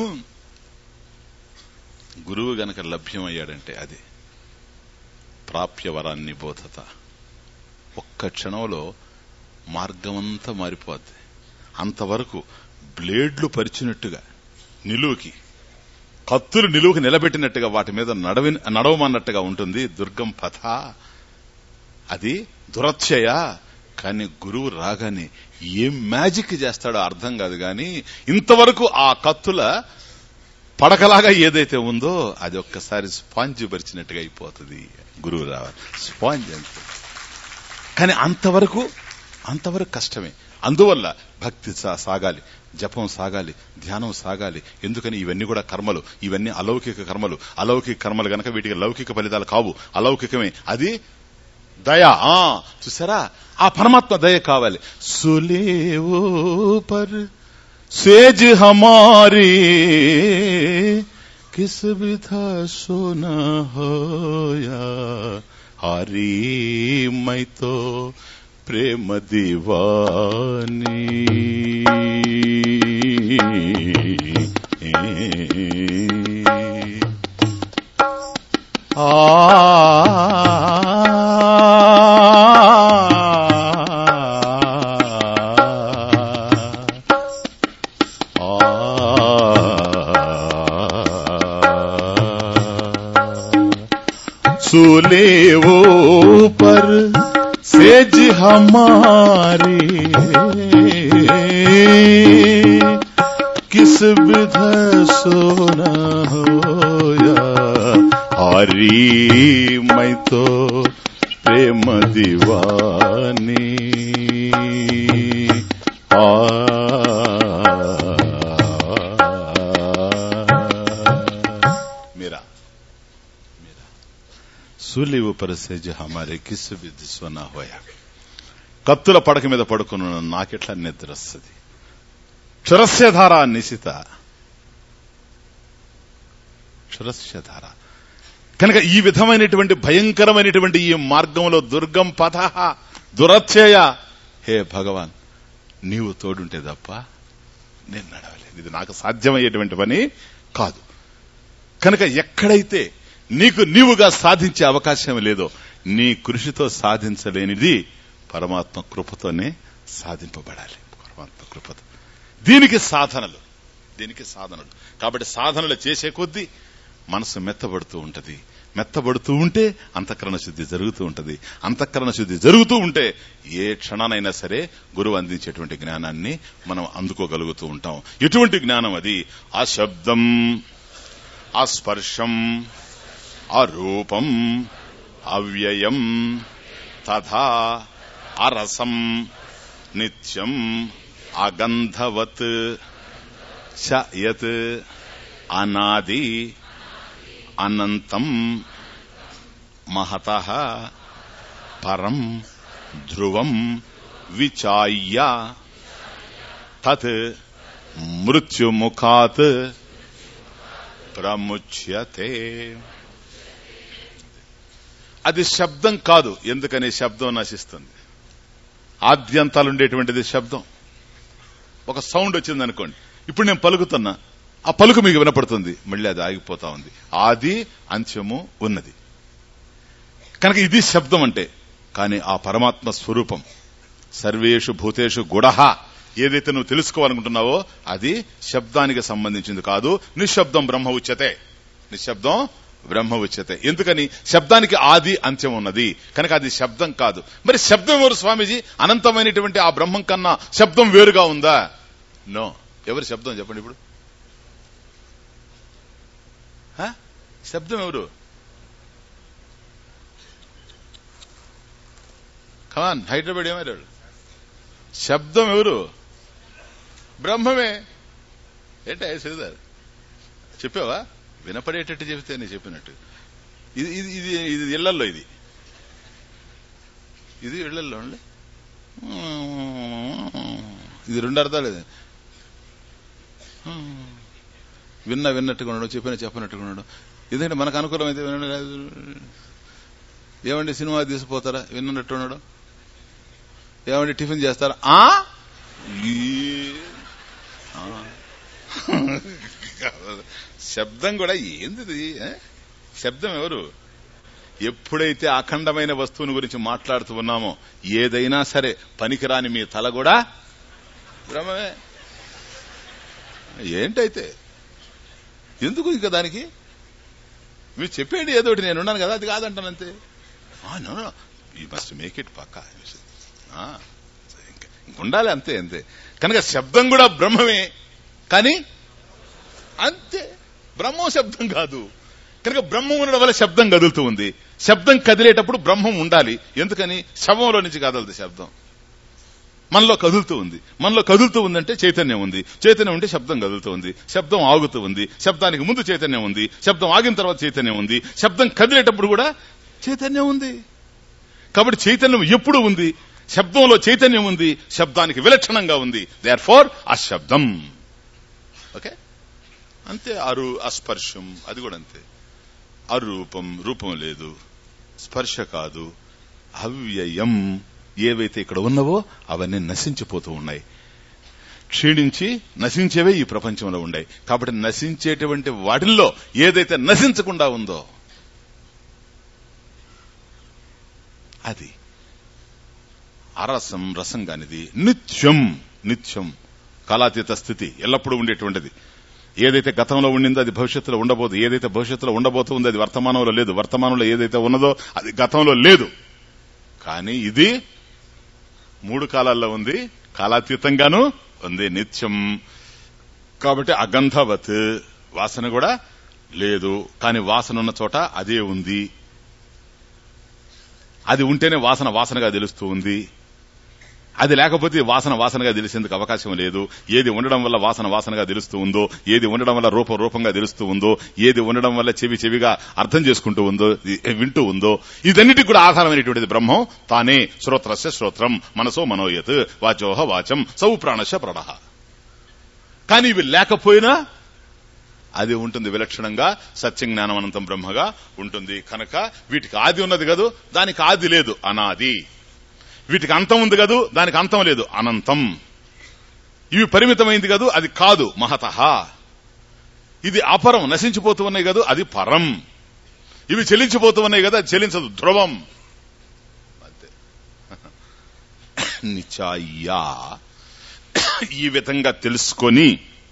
గురువు గనక లభ్యమయ్యాడంటే అది ప్రాప్య వరాన్ని బోధత ఒక్క క్షణంలో మార్గమంతా మారిపోద్ది అంతవరకు బ్లేడ్లు పరిచినట్టుగా నిలువుకి కత్తులు నిలువుకి నిలబెట్టినట్టుగా వాటి మీద నడవి నడవమన్నట్టుగా ఉంటుంది దుర్గం పథ అది దురత్యయ కానీ గురువు రాగానే ఏం మ్యాజిక్ చేస్తాడో అర్థం కాదు గాని ఇంతవరకు ఆ కత్తుల పడకలాగా ఏదైతే ఉందో అది ఒక్కసారి స్పాంజ్ పరిచినట్టుగా అయిపోతుంది గురువు రావాలి స్పాంజ్ అంతే కానీ అంతవరకు అంతవరకు కష్టమే అందువల్ల భక్తి సా- సాగాలి జపం సాగాలి ధ్యానం సాగాలి ఎందుకని ఇవన్నీ కూడా కర్మలు ఇవన్నీ అలౌకిక కర్మలు అలౌకిక కర్మలు గనక వీటికి లౌకిక ఫలితాలు కావు అలౌకికమే అది దయ ఆ చూసారా ఆ పరమాత్మ దయ కావాలి సులేవో పర్ सेज हमारी किस विधा सोना होया हरी मैं तो प्रेम दीवानी ఆ सूले ऊपर सेज हमारी किस विध सोना होया हरी मैं तो प्रेम दीवानी आ సూలి ఉపరిసే జ హమారే కిస్సు బిద్దుస్వనా హోయా కత్తుల పడక మీద పడుకున్న నాకెట్లా నిద్ర వస్తుంది క్షురస్యధార నిశిత క్షురస్యధార కనుక ఈ విధమైనటువంటి భయంకరమైనటువంటి ఈ మార్గంలో దుర్గం పథ దురత్యయ హే భగవాన్ నీవు తోడుంటే తప్ప నేను నడవలేదు ఇది నాకు సాధ్యమయ్యేటువంటి పని కాదు కనుక ఎక్కడైతే నీకు నీవుగా సాధించే అవకాశం లేదో నీ కృషితో సాధించలేనిది పరమాత్మ కృపతోనే సాధింపబడాలి పరమాత్మ కృపతో దీనికి సాధనలు దీనికి సాధనలు కాబట్టి సాధనలు చేసే కొద్దీ మనసు మెత్తబడుతూ ఉంటది మెత్తబడుతూ ఉంటే అంతఃకరణ శుద్ధి జరుగుతూ ఉంటది అంతఃకరణ శుద్ధి జరుగుతూ ఉంటే ఏ క్షణానైనా సరే గురువు అందించేటువంటి జ్ఞానాన్ని మనం అందుకోగలుగుతూ ఉంటాం ఎటువంటి జ్ఞానం అది ఆ శబ్దం ఆ స్పర్శం ఆ రూపం అవ్యయం తథా అరసం నిత్యం అగంధవత్ చ యత్ అనాది అనంతం మహత పరం ధ్రువం విచాయ్య తత్ మృత్యుముఖాత్ ప్రముచ్యతే అది శబ్దం కాదు ఎందుకని శబ్దం నశిస్తుంది ఆద్యంతాలు ఉండేటువంటిది శబ్దం ఒక సౌండ్ వచ్చింది అనుకోండి ఇప్పుడు నేను పలుకుతున్నా ఆ పలుకు మీకు వినపడుతుంది మళ్ళీ అది ఆగిపోతా ఉంది ఆది అంత్యము ఉన్నది కనుక ఇది శబ్దం అంటే కానీ ఆ పరమాత్మ స్వరూపం సర్వేషు భూతేషు గుడహ ఏదైతే నువ్వు తెలుసుకోవాలనుకుంటున్నావో అది శబ్దానికి సంబంధించింది కాదు నిశ్శబ్దం బ్రహ్మ ఉచ్యతే నిశ్శబ్దం బ్రహ్మ ఉచ్యతే ఎందుకని శబ్దానికి ఆది అంత్యం ఉన్నది కనుక అది శబ్దం కాదు మరి శబ్దం ఎవరు స్వామీజీ అనంతమైనటువంటి ఆ బ్రహ్మం కన్నా శబ్దం వేరుగా ఉందా నో ఎవరి శబ్దం చెప్పండి ఇప్పుడు హ? శబ్దం ఎవరు కమాన్ హైదరాబాద్ ఏమయ్యాడు శబ్దం ఎవరు బ్రహ్మమే ఏంటా శ్రీధర్ చెప్పావా వినపడేటట్టు చెబితే నేను చెప్పినట్టు ఇది ఇది ఇది ఇది ఇళ్లల్లో ఇది ఇది ఇళ్లల్లో అండి ఇది రెండు అర్థాలు ఇది విన్న విన్నట్టుగా ఉండడం చెప్పిన చెప్పినట్టుగా ఉండడం ఎందుకంటే మనకు అనుకూలమైతే వినడం ఏమండి సినిమా తీసిపోతారా విన్నట్టు ఉండడం ఏమండి టిఫిన్ చేస్తారా ఆ ఈ- ఆ. శబ్దం కూడా ఏంది ఇది, ఏ? శబ్దం ఎవరు ఎప్పుడైతే అఖండమైన వస్తువుని గురించి మాట్లాడుతూ ఉన్నామో ఏదైనా సరే పనికిరాని మీ తల కూడా బ్రహ్మమే ఏంటైతే ఎందుకు ఇంకా దానికి మీరు చెప్పేయండి ఏదో ఒకటి నేను ఉన్నాను కదా అది కాదంటాను అంతే యూ మస్ట్ మేక్ ఇట్ పక్కా ఆ, ఇంక- ఇంక ఉండాలి అంతే అంతే కనుక శబ్దం కూడా బ్రహ్మమే కానీ అంతే బ్రహ్మం శబ్దం కాదు కనుక బ్రహ్మం ఉండడం వల్ల శబ్దం కదులుతూ ఉంది శబ్దం కదిలేటప్పుడు బ్రహ్మం ఉండాలి ఎందుకని శవంలో నుంచి కదలదు శబ్దం మనలో కదులుతూ ఉంది మనలో కదులుతూ ఉందంటే చైతన్యం ఉంది చైతన్యం ఉంటే శబ్దం కదులుతూ ఉంది శబ్దం ఆగుతూ ఉంది శబ్దానికి ముందు చైతన్యం ఉంది శబ్దం ఆగిన తర్వాత చైతన్యం ఉంది శబ్దం కదిలేటప్పుడు కూడా చైతన్యం ఉంది కాబట్టి చైతన్యం ఎప్పుడు ఉంది శబ్దంలో చైతన్యం ఉంది శబ్దానికి విలక్షణంగా ఉంది దే ఆర్ ఫోర్ ఆ శబ్దం ఓకే అంతే అరు అస్పర్శం అది కూడా అంతే అరూపం రూపం లేదు స్పర్శ కాదు అవ్యయం ఏవైతే ఇక్కడ ఉన్నవో అవన్నీ నశించిపోతూ ఉన్నాయి క్షీణించి నశించేవే ఈ ప్రపంచంలో ఉన్నాయి కాబట్టి నశించేటువంటి వాటిల్లో ఏదైతే నశించకుండా ఉందో అది అరసం రసం కానిది నిత్యం నిత్యం కాలాతీత స్థితి ఎల్లప్పుడూ ఉండేటువంటిది ఏదైతే గతంలో ఉండిందో అది భవిష్యత్తులో ఉండబోదు ఏదైతే భవిష్యత్తులో ఉండబోతుంది అది వర్తమానంలో లేదు వర్తమానంలో ఏదైతే ఉన్నదో అది గతంలో లేదు కానీ ఇది మూడు కాలాల్లో ఉంది కాలాతీతంగాను ఉంది నిత్యం కాబట్టి అగంధవత్ వాసన కూడా లేదు కానీ వాసన ఉన్న చోట అదే ఉంది అది ఉంటేనే వాసన వాసనగా తెలుస్తూ ఉంది అది లేకపోతే వాసన వాసనగా తెలిసేందుకు అవకాశం లేదు ఏది ఉండడం వల్ల వాసన వాసనగా తెలుస్తూ ఉందో ఏది ఉండడం వల్ల రూపం రూపంగా తెలుస్తూ ఉందో ఏది ఉండడం వల్ల చెవి చెవిగా అర్థం చేసుకుంటూ ఉందో వింటూ ఉందో ఇదన్నిటికి కూడా ఆధారమైనటువంటిది బ్రహ్మం తానే శ్రోత్రస్య శ్రోత్రం మనసో మనోయత్ వాచోహ వాచం సౌ ప్రాణశ ప్రణః కానీ ఇవి లేకపోయినా అది ఉంటుంది విలక్షణంగా సత్యం జ్ఞానం అనంతం బ్రహ్మగా ఉంటుంది కనుక వీటికి ఆది ఉన్నది కదూ దానికి ఆది లేదు అనాది వీటికి అంతం ఉంది కదూ దానికి అంతం లేదు అనంతం ఇవి పరిమితమైంది కదూ అది కాదు మహత ఇది అపరం నశించిపోతూ ఉన్నాయి కదూ అది పరం ఇవి చెల్లించిపోతూ ఉన్నాయి కదా అది చెల్లించదు ధ్రువం అంతే నిచాయ్యా ఈ విధంగా తెలుసుకొని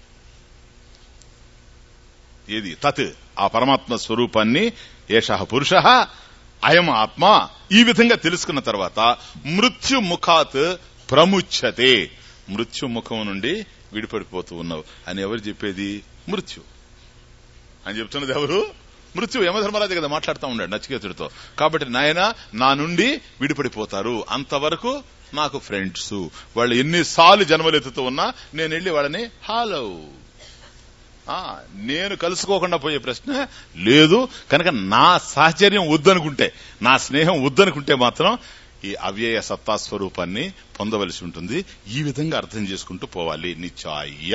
ఏది తత్ ఆ పరమాత్మ స్వరూపాన్ని ఏష పురుష అయం ఆత్మ ఈ విధంగా తెలుసుకున్న తర్వాత మృత్యు ముఖాత్ ప్రముచ్యతే మృత్యు ముఖం నుండి విడిపడిపోతూ ఉన్నావు అని ఎవరు చెప్పేది మృత్యు అని చెప్తున్నది ఎవరు మృత్యు యమధర్మరాజు కదా మాట్లాడుతూ ఉన్నాడు నచికేతుడితో కాబట్టి నాయన నా నుండి విడిపడిపోతారు అంతవరకు నాకు ఫ్రెండ్స్ వాళ్ళు ఎన్నిసార్లు జన్మలెత్తుతూ ఉన్నా నేను వెళ్ళి వాళ్ళని హాలో ఆ, నేను కలుసుకోకుండా పోయే ప్రశ్న లేదు కనుక నా సాహచర్యం వద్దనుకుంటే నా స్నేహం వద్దనుకుంటే మాత్రం ఈ అవ్యయ సత్తా స్వరూపాన్ని పొందవలసి ఉంటుంది ఈ విధంగా అర్థం చేసుకుంటూ పోవాలి నిచాయ్య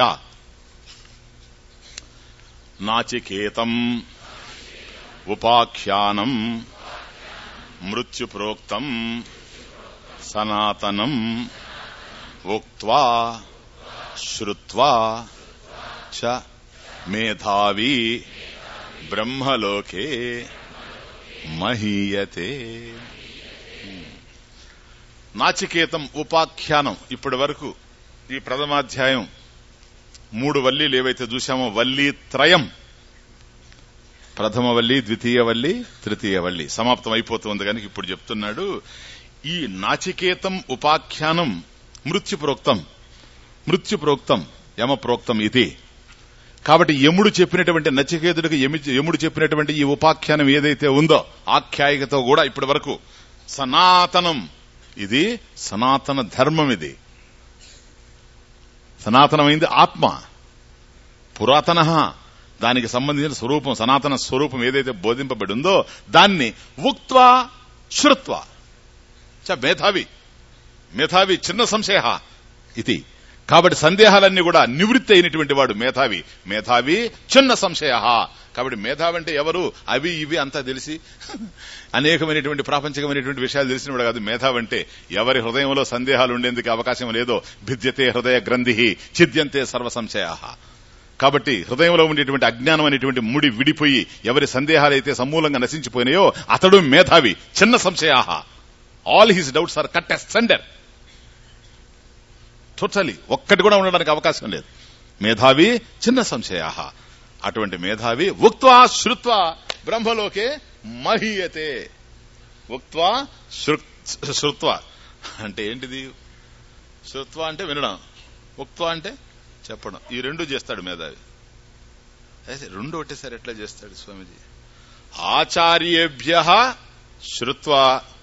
నాచికేతం ఉపాఖ్యానం మృత్యుప్రోక్తం సనాతనం ఉక్త్వా శ్రుత్వా చ మేధావి బ్రహ్మలోకే మహీయతే నాచికేతం ఉపాఖ్యానం ఇప్పటి వరకు ఈ ప్రథమాధ్యాయం మూడు వల్లీలు ఏవైతే చూశామో వల్లీ త్రయం ప్రథమ వల్లి ద్వితీయ వల్లి తృతీయ వల్లి సమాప్తం అయిపోతుంది కనుక ఇప్పుడు చెప్తున్నాడు ఈ నాచికేతం ఉపాఖ్యానం మృత్యుప్రోక్తం మృత్యుప్రోక్తం యమప్రోక్తం ఇది కాబట్టి యముడు చెప్పినటువంటి నచికేతుడికి యమి- యముడు చెప్పినటువంటి ఈ ఉపాఖ్యానం ఏదైతే ఉందో ఆఖ్యాయికతో కూడా ఇప్పటి వరకు సనాతనం ఇది సనాతన ధర్మం ఇది సనాతనమైంది ఆత్మ పురాతన దానికి సంబంధించిన స్వరూపం సనాతన స్వరూపం ఏదైతే బోధింపబడి ఉందో దాన్ని ఉక్త్వా శ్రుత్వా చ మేధావి మేధావి చిన్న సంశయ ఇది కాబట్టి సందేహాలన్నీ కూడా నివృత్తి అయినటువంటి వాడు మేధావి మేధావి చిన్న సంశయ కాబట్టి మేధావి అంటే ఎవరు అవి ఇవి అంతా తెలిసి అనేకమైనటువంటి ప్రాపంచికమైనటువంటి విషయాలు తెలిసినవాడు కాదు మేధావి అంటే ఎవరి హృదయంలో సందేహాలు ఉండేందుకు అవకాశం లేదో భిద్యతే హృదయ గ్రంథి ఛిద్యంతే సర్వ సంశయ కాబట్టి హృదయంలో ఉండేటువంటి అజ్ఞానం అనేటువంటి ముడి విడిపోయి ఎవరి సందేహాలైతే సమూలంగా నశించిపోయినాయో అతడు మేధావి చిన్న సంశయా all his doubts are cut asunder totally ఒక్కటి కూడా ఉండడానికి అవకాశం లేదు మేధావి చిన్న సంశయా అటువంటి మేధావి ఉక్త్వా శ్రుత్వా బ్రహ్మలోకే మహీయతే ఉక్త్వా శృ- శ్రుత్వా అంటే ఏంటిది శ్రుత్వా అంటే వినడం ఉక్త్వా అంటే చెప్పడం ఈ రెండు చేస్తాడు మేధావి అయితే రెండు ఒకటేసారి ఎట్లా చేస్తాడు స్వామిజీ ఆచార్యేభ్య శ్రుత్వా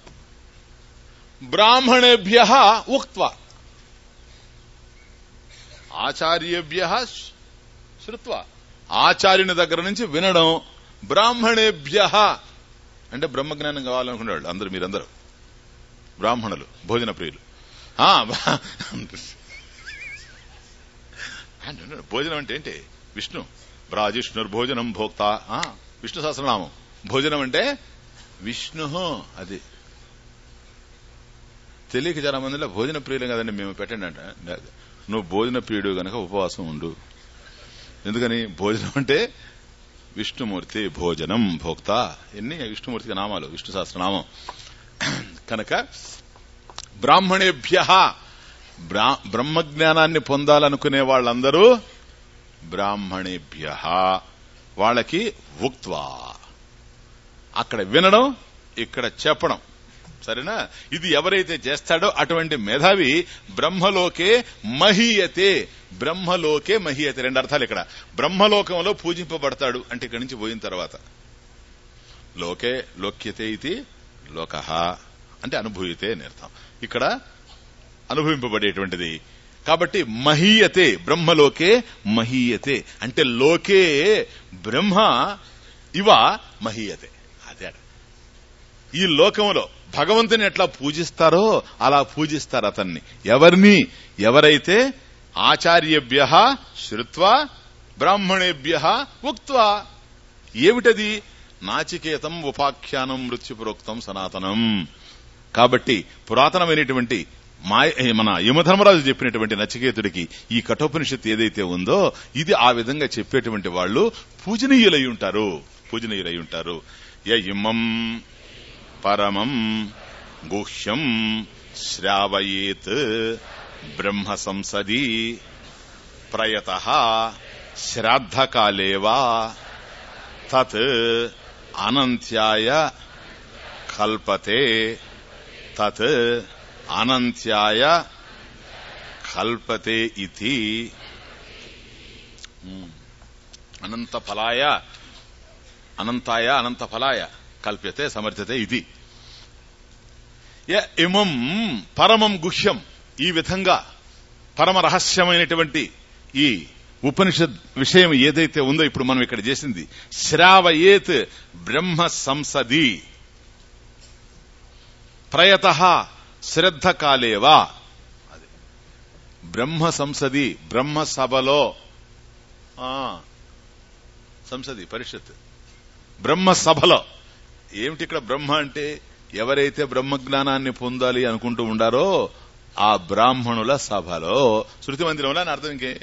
బ్రాహ్మణేభ్య ఉక్త్వా ఆచార్యేభ్య శ్రుత్వా ఆచార్యుని దగ్గర నుంచి వినడం బ్రాహ్మణేభ్య అంటే బ్రహ్మజ్ఞానం కావాలనుకునేవాళ్ళు అందరూ మీరందరూ బ్రాహ్మణులు భోజన ప్రియులు ఆ, అంటే భోజనం అంటే ఏంటి విష్ణు బ్రాజిష్ణుర్ భోజనం భోక్త ఆ, విష్ణు సహస్రనామం భోజనం అంటే విష్ణు అది తెలియక చాలా మందిలో భోజన ప్రియులు కదండి మేము పెట్టండి అంట నువ్వు భోజన ప్రియుడు గనక ఉపవాసం ఉండు ఎందుకని భోజనం అంటే విష్ణుమూర్తి భోజనం భోక్త ఎన్ని విష్ణుమూర్తికి నామాలు విష్ణు సహస్రనామం కనుక బ్రాహ్మణేభ్య బ్రా- బ్రహ్మజ్ఞానాన్ని పొందాలనుకునే వాళ్ళందరూ బ్రాహ్మణేభ్య వాళ్ళకి ఉక్త్వా అక్కడ వినడం ఇక్కడ చెప్పడం సరేనా ఇది ఎవరైతే చేస్తాడో అటువంటి మేధావి బ్రహ్మలోకే మహీయతే బ్రహ్మలోకే మహీయతే రెండు అర్థాలు ఇక్కడ బ్రహ్మలోకంలో పూజింపబడతాడు అంటే ఇక్కడి నుంచి పోయిన తర్వాత లోకే లోక్యతే ఇది లోక అంటే అనుభూయితే అని అర్థం ఇక్కడ అనుభవింపబడేటువంటిది కాబట్టి మహీయతే బ్రహ్మలోకే మహీయతే అంటే లోకే బ్రహ్మ ఇవ మహీయతే అదే ఈ లోకంలో భగవంతుని ఎట్లా పూజిస్తారో అలా పూజిస్తారు అతన్ని ఎవరిని ఎవరైతే ఆచార్యభ్య శ్రుత్వా బ్రాహ్మణేభ్య ఉక్త్వా ఏమిటది నాచికేతం ఉపాఖ్యానం మృత్యుప్రోక్తం సనాతనం కాబట్టి పురాతనమైనటువంటి మాయ మన యమధర్మరాజు చెప్పినటువంటి నచికేతుడికి ఈ కఠోపనిషత్తు ఏదైతే ఉందో ఇది ఆ విధంగా చెప్పేటువంటి వాళ్ళు పూజనీయులై ఉంటారు పూజనీయులై ఉంటారు య ఇమం పరమం గుహ్యం శ్రావయేత్ బ్రహ్మ సంసది ప్రయత శ్రాద్ధకాలే వా తత్ అనంత్యాయ కల్పతే తత్ అనంత్యాయ కల్పతే ఇతి అనంత ఫలాయ అనంతాయ అనంత ఫలాయ కల్ప్యతే సమర్థతే ఇది య ఇమం పరమం గుహ్యం ఈ విధంగా పరమ రహస్యమైనటువంటి ఈ ఉపనిషద్ విషయం ఏదైతే ఉందో ఇప్పుడు మనం ఇక్కడ చేసింది శ్రావయేత్ బ్రహ్మ సంసది ప్రయత శ్రద్ధ కాలేవా అది బ్రహ్మ సంసది బ్రహ్మ సభలో ఆ, సంసది పరిషత్ బ్రహ్మ సభలో ఏమిటి ఇక్కడ బ్రహ్మ అంటే ఎవరైతే బ్రహ్మ జ్ఞానాన్ని పొందాలి అనుకుంటూ ఉండారో ఆ బ్రాహ్మణుల సభలో శృతి మందిరంలో అని అర్థం ఇంకే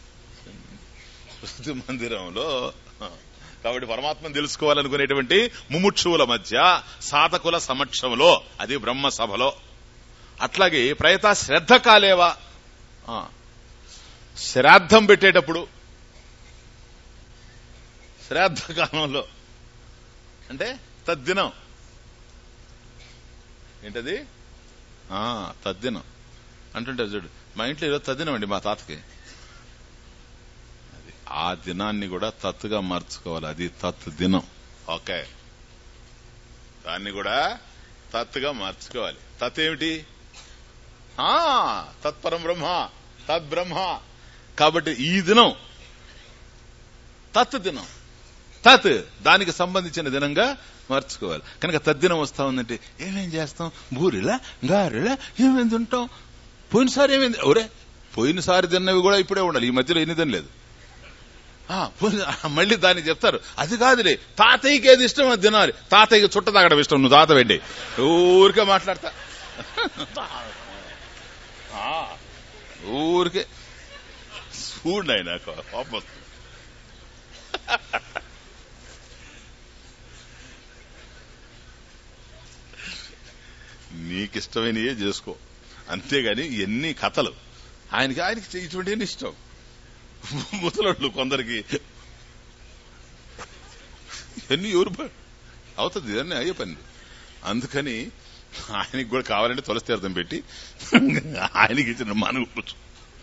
శృతి మందిరంలో కాబట్టి పరమాత్మను తెలుసుకోవాలనుకునేటువంటి ముముక్షువుల మధ్య సాధకుల సమక్షంలో అది బ్రహ్మ సభలో అట్లాగే ప్రయత శ్రద్ధ కాలేవా ఆ, శ్రాద్ధం పెట్టేటప్పుడు శ్రాద్ధ కాలంలో అంటే తద్దినం ఏంటది ఆ, తద్దినం అంటుంటారు చూడు మా ఇంట్లో ఈరోజు తద్దినం అండి మా తాతకి అది ఆ దినాన్ని కూడా తత్తుగా మార్చుకోవాలి అది తత్ దినం ఓకే దాన్ని కూడా తత్తుగా మార్చుకోవాలి తత్ ఏమిటి ఆ తత్పరం బ్రహ్మ తద్ బ్రహ్మ కాబట్టి ఈ దినం తత్ దినం తత్ దానికి సంబంధించిన దినంగా మార్చుకోవాలి కనుక తద్దినం వస్తా ఉందంటే ఏమేం చేస్తాం బూరిలా గారెలా ఏమేం తింటాం పోయినసారి ఏమైంది ఒరే పోయినసారి తిన్నవి కూడా ఇప్పుడే ఉండాలి ఈ మధ్యలో ఎన్ని తినలేదు ఆ, పోయిన- మళ్ళీ దాన్ని చెప్తారు అది కాదులే తాతయ్యకి ఏది ఇష్టం అది తినాలి తాతయ్యకి చుట్ట తాగడం ఇష్టం నువ్వు తాత వెండి ఊరికే మాట్లాడతా ఆ, ఊరికే చూడు ఆయన కోపం వస్తుంది. నీకిష్టమైనయే చేసుకో అంతేగాని ఎన్ని కథలు ఆయనకి ఆయనకి ఇటువంటి ఇష్టం ముసలోళ్ళు కొందరికి ఎన్ని ఎవరు ప- అవుతుంది ఇదన్నీ అయ్యే పని అందుకని ఆయనకి కూడా కావాలంటే తులసి తీర్థం పెట్టి ఆయనకి ఇచ్చిన మనకు కూర్చో.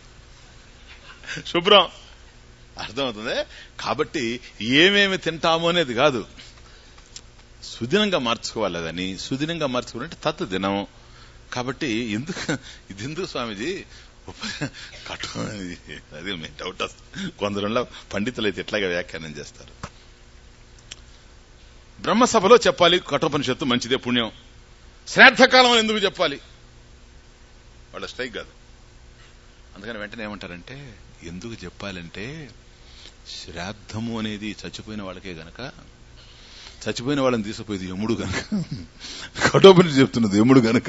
శుభ్రం అర్థమవుతుంది కాబట్టి ఏమేమి తింటాము అనేది కాదు సుదినంగా మార్చుకోవాలి అదని సుదినంగా మార్చుకోవాలంటే తత్తు దినం కాబట్టి ఎందుకు ఇది ఎందుకు స్వామీజీ ఉప- కటు అదే మీ డౌట్ వస్తుంది కొందరులో పండితులు అయితే ఎట్లాగా వ్యాఖ్యానం చేస్తారు బ్రహ్మసభలో చెప్పాలి కఠోపనిషత్తు మంచిదే పుణ్యం శ్రాద్ధకాలం ఎందుకు చెప్పాలి వాళ్ళ స్ట్రైక్ కాదు అందుకని వెంటనే ఏమంటారంటే ఎందుకు చెప్పాలంటే శ్రాద్ధము అనేది చచ్చిపోయిన వాళ్ళకే గనక చచ్చిపోయిన వాళ్ళని తీసుకుపోయేది యముడు గనక కఠోపని చెప్తున్నది యముడు గనక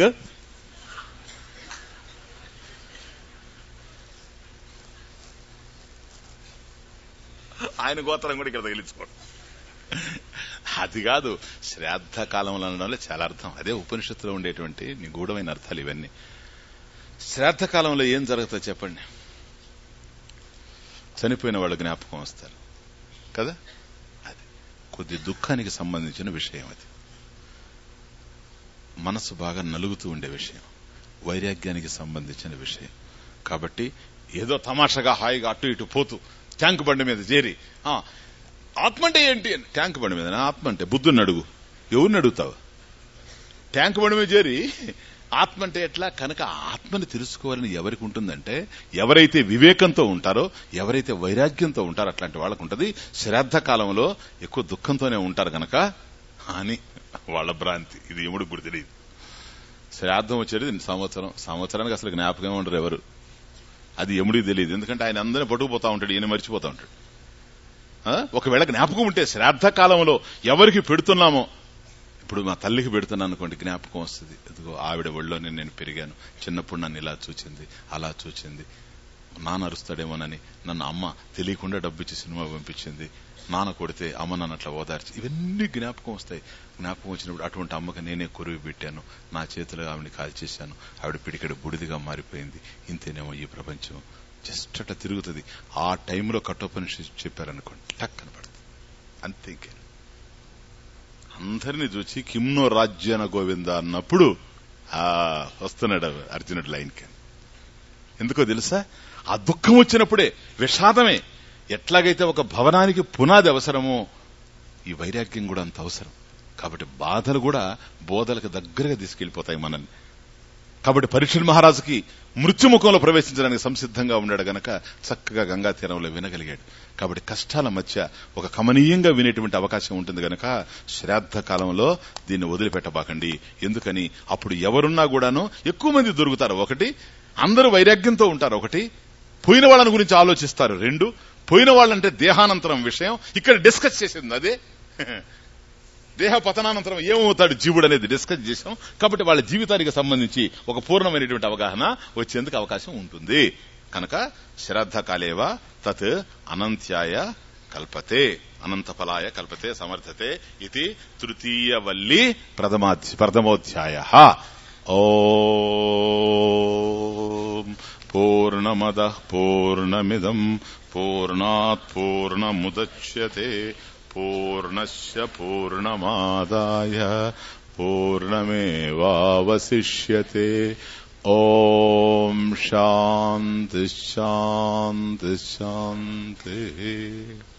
ఆయన గోత్రం కూడా ఇక్కడ తగిలించుకోండి అది కాదు శ్రాద్ధ కాలంలో అనడంలో చాలా అర్థం అదే ఉపనిషత్తులో ఉండేటువంటి నిగూఢమైన అర్థాలు ఇవన్నీ శ్రాద్ధ కాలంలో ఏం జరుగుతుందో చెప్పండి చనిపోయిన వాళ్ళు జ్ఞాపకం వస్తారు కదా అది కొద్ది దుఃఖానికి సంబంధించిన విషయం అది మనసు బాగా నలుగుతూ ఉండే విషయం వైరాగ్యానికి సంబంధించిన విషయం కాబట్టి ఏదో తమాషగా హాయిగా అటు ఇటు పోతూ ట్యాంక్ బండి మీద చేరి ఆ, ఆత్మ అంటే ఏంటి అని ట్యాంక్ బండి మీద ఆత్మ అంటే బుద్ధుని అడుగు ఎవరిని అడుగుతావు ట్యాంక్ బండి మీద చేరి ఆత్మ అంటే ఎట్లా కనుక ఆత్మని తెలుసుకోవాలని ఎవరికి ఉంటుందంటే ఎవరైతే వివేకంతో ఉంటారో ఎవరైతే వైరాగ్యంతో ఉంటారో అట్లాంటి వాళ్ళకు ఉంటది శ్రాద్ధ కాలంలో ఎక్కువ దుఃఖంతోనే ఉంటారు గనక అని వాళ్ళ భ్రాంతి ఇది ఎముడు గుడి తెలియదు శ్రాద్ధం వచ్చేది సంవత్సరం సంవత్సరానికి అసలు జ్ఞాపకం ఉండరు ఎవరు అది ఎముడికి తెలియదు ఎందుకంటే ఆయన అందరిని పట్టుకుపోతా ఉంటాడు ఈయన మర్చిపోతా ఉంటాడు ఆ? ఒకవేళ జ్ఞాపకం ఉంటే శ్రాద్ధ కాలంలో ఎవరికి పెడుతున్నామో ఇప్పుడు మా తల్లికి పెడుతున్నాను అనుకోండి జ్ఞాపకం వస్తుంది ఇదిగో ఆవిడ ఒళ్ళోనే నేను పెరిగాను చిన్నప్పుడు నన్ను ఇలా చూచింది అలా చూచింది నాన్న అరుస్తాడేమోనని నన్ను అమ్మ తెలియకుండా డబ్బిచ్చి సినిమా పంపించింది నాన్న కొడితే అమ్మ నన్ను అట్లా ఓదార్చి ఇవన్నీ జ్ఞాపకం వస్తాయి జ్ఞాపకం వచ్చినప్పుడు అటువంటి అమ్మకి నేనే కొరువు పెట్టాను నా చేతిలో ఆవిడని కాల్చేశాను ఆవిడ పిడికెడు బుడిదిగా మారిపోయింది ఇంతేనేమో ఈ ప్రపంచం జస్ట్ అట్లా తిరుగుతుంది ఆ టైంలో కట్టోపనిషి చెప్పారనుకోండి టక్ కనపడుతుంది అంతే ఇంకేం అందరిని చూచి కిమ్నో రాజ్యాన గోవింద అన్నప్పుడు ఆ వస్తున్నాడు అర్జునుడు లైన్కి ఎందుకో తెలుసా ఆ దుఃఖం వచ్చినప్పుడే విషాదమే ఎట్లాగైతే ఒక భవనానికి పునాది అవసరమో ఈ వైరాగ్యం కూడా అంత అవసరం కాబట్టి బాధలు కూడా బోధలకు దగ్గరగా తీసుకెళ్లిపోతాయి మనల్ని కాబట్టి పరీక్షణ్ మహారాజుకి మృత్యుముఖంలో ప్రవేశించడానికి సంసిద్ధంగా ఉన్నాడు గనక చక్కగా గంగా తీరంలో వినగలిగాడు కాబట్టి కష్టాల మధ్య ఒక కమనీయంగా వినేటువంటి అవకాశం ఉంటుంది గనక శ్రాద్ధ కాలంలో దీన్ని వదిలిపెట్టబాకండి ఎందుకని అప్పుడు ఎవరున్నా కూడాను ఎక్కువ మంది దొరుకుతారు ఒకటి అందరూ వైరాగ్యంతో ఉంటారు ఒకటి పోయిన వాళ్ళని గురించి ఆలోచిస్తారు రెండు పోయిన వాళ్ళంటే దేహానంతరం విషయం ఇక్కడ డిస్కస్ చేసింది అదే దేహ పతనానంతరం ఏమవుతాడు జీవుడు అనేది డిస్కస్ చేశాం కాబట్టి వాళ్ళ జీవితానికి సంబంధించి ఒక పూర్ణమైనటువంటి అవగాహన వచ్చేందుకు అవకాశం ఉంటుంది కనుక శ్రద్ధ కాలేవ తత్ అనంత్యాయ కల్పతే అనంతఫలాయ కల్పతే సమర్థతే ఇది తృతీయ వల్లి ప్రథమాధ్య ప్రథమోధ్యాయ ఓం పూర్ణమద పూర్ణమిదం పూర్ణాత్ పూర్ణముద్యతే పూర్ణస్య పూర్ణమాదాయ పూర్ణమేవావశిష్యతే ఓం శాంతి శాంతి శాంతి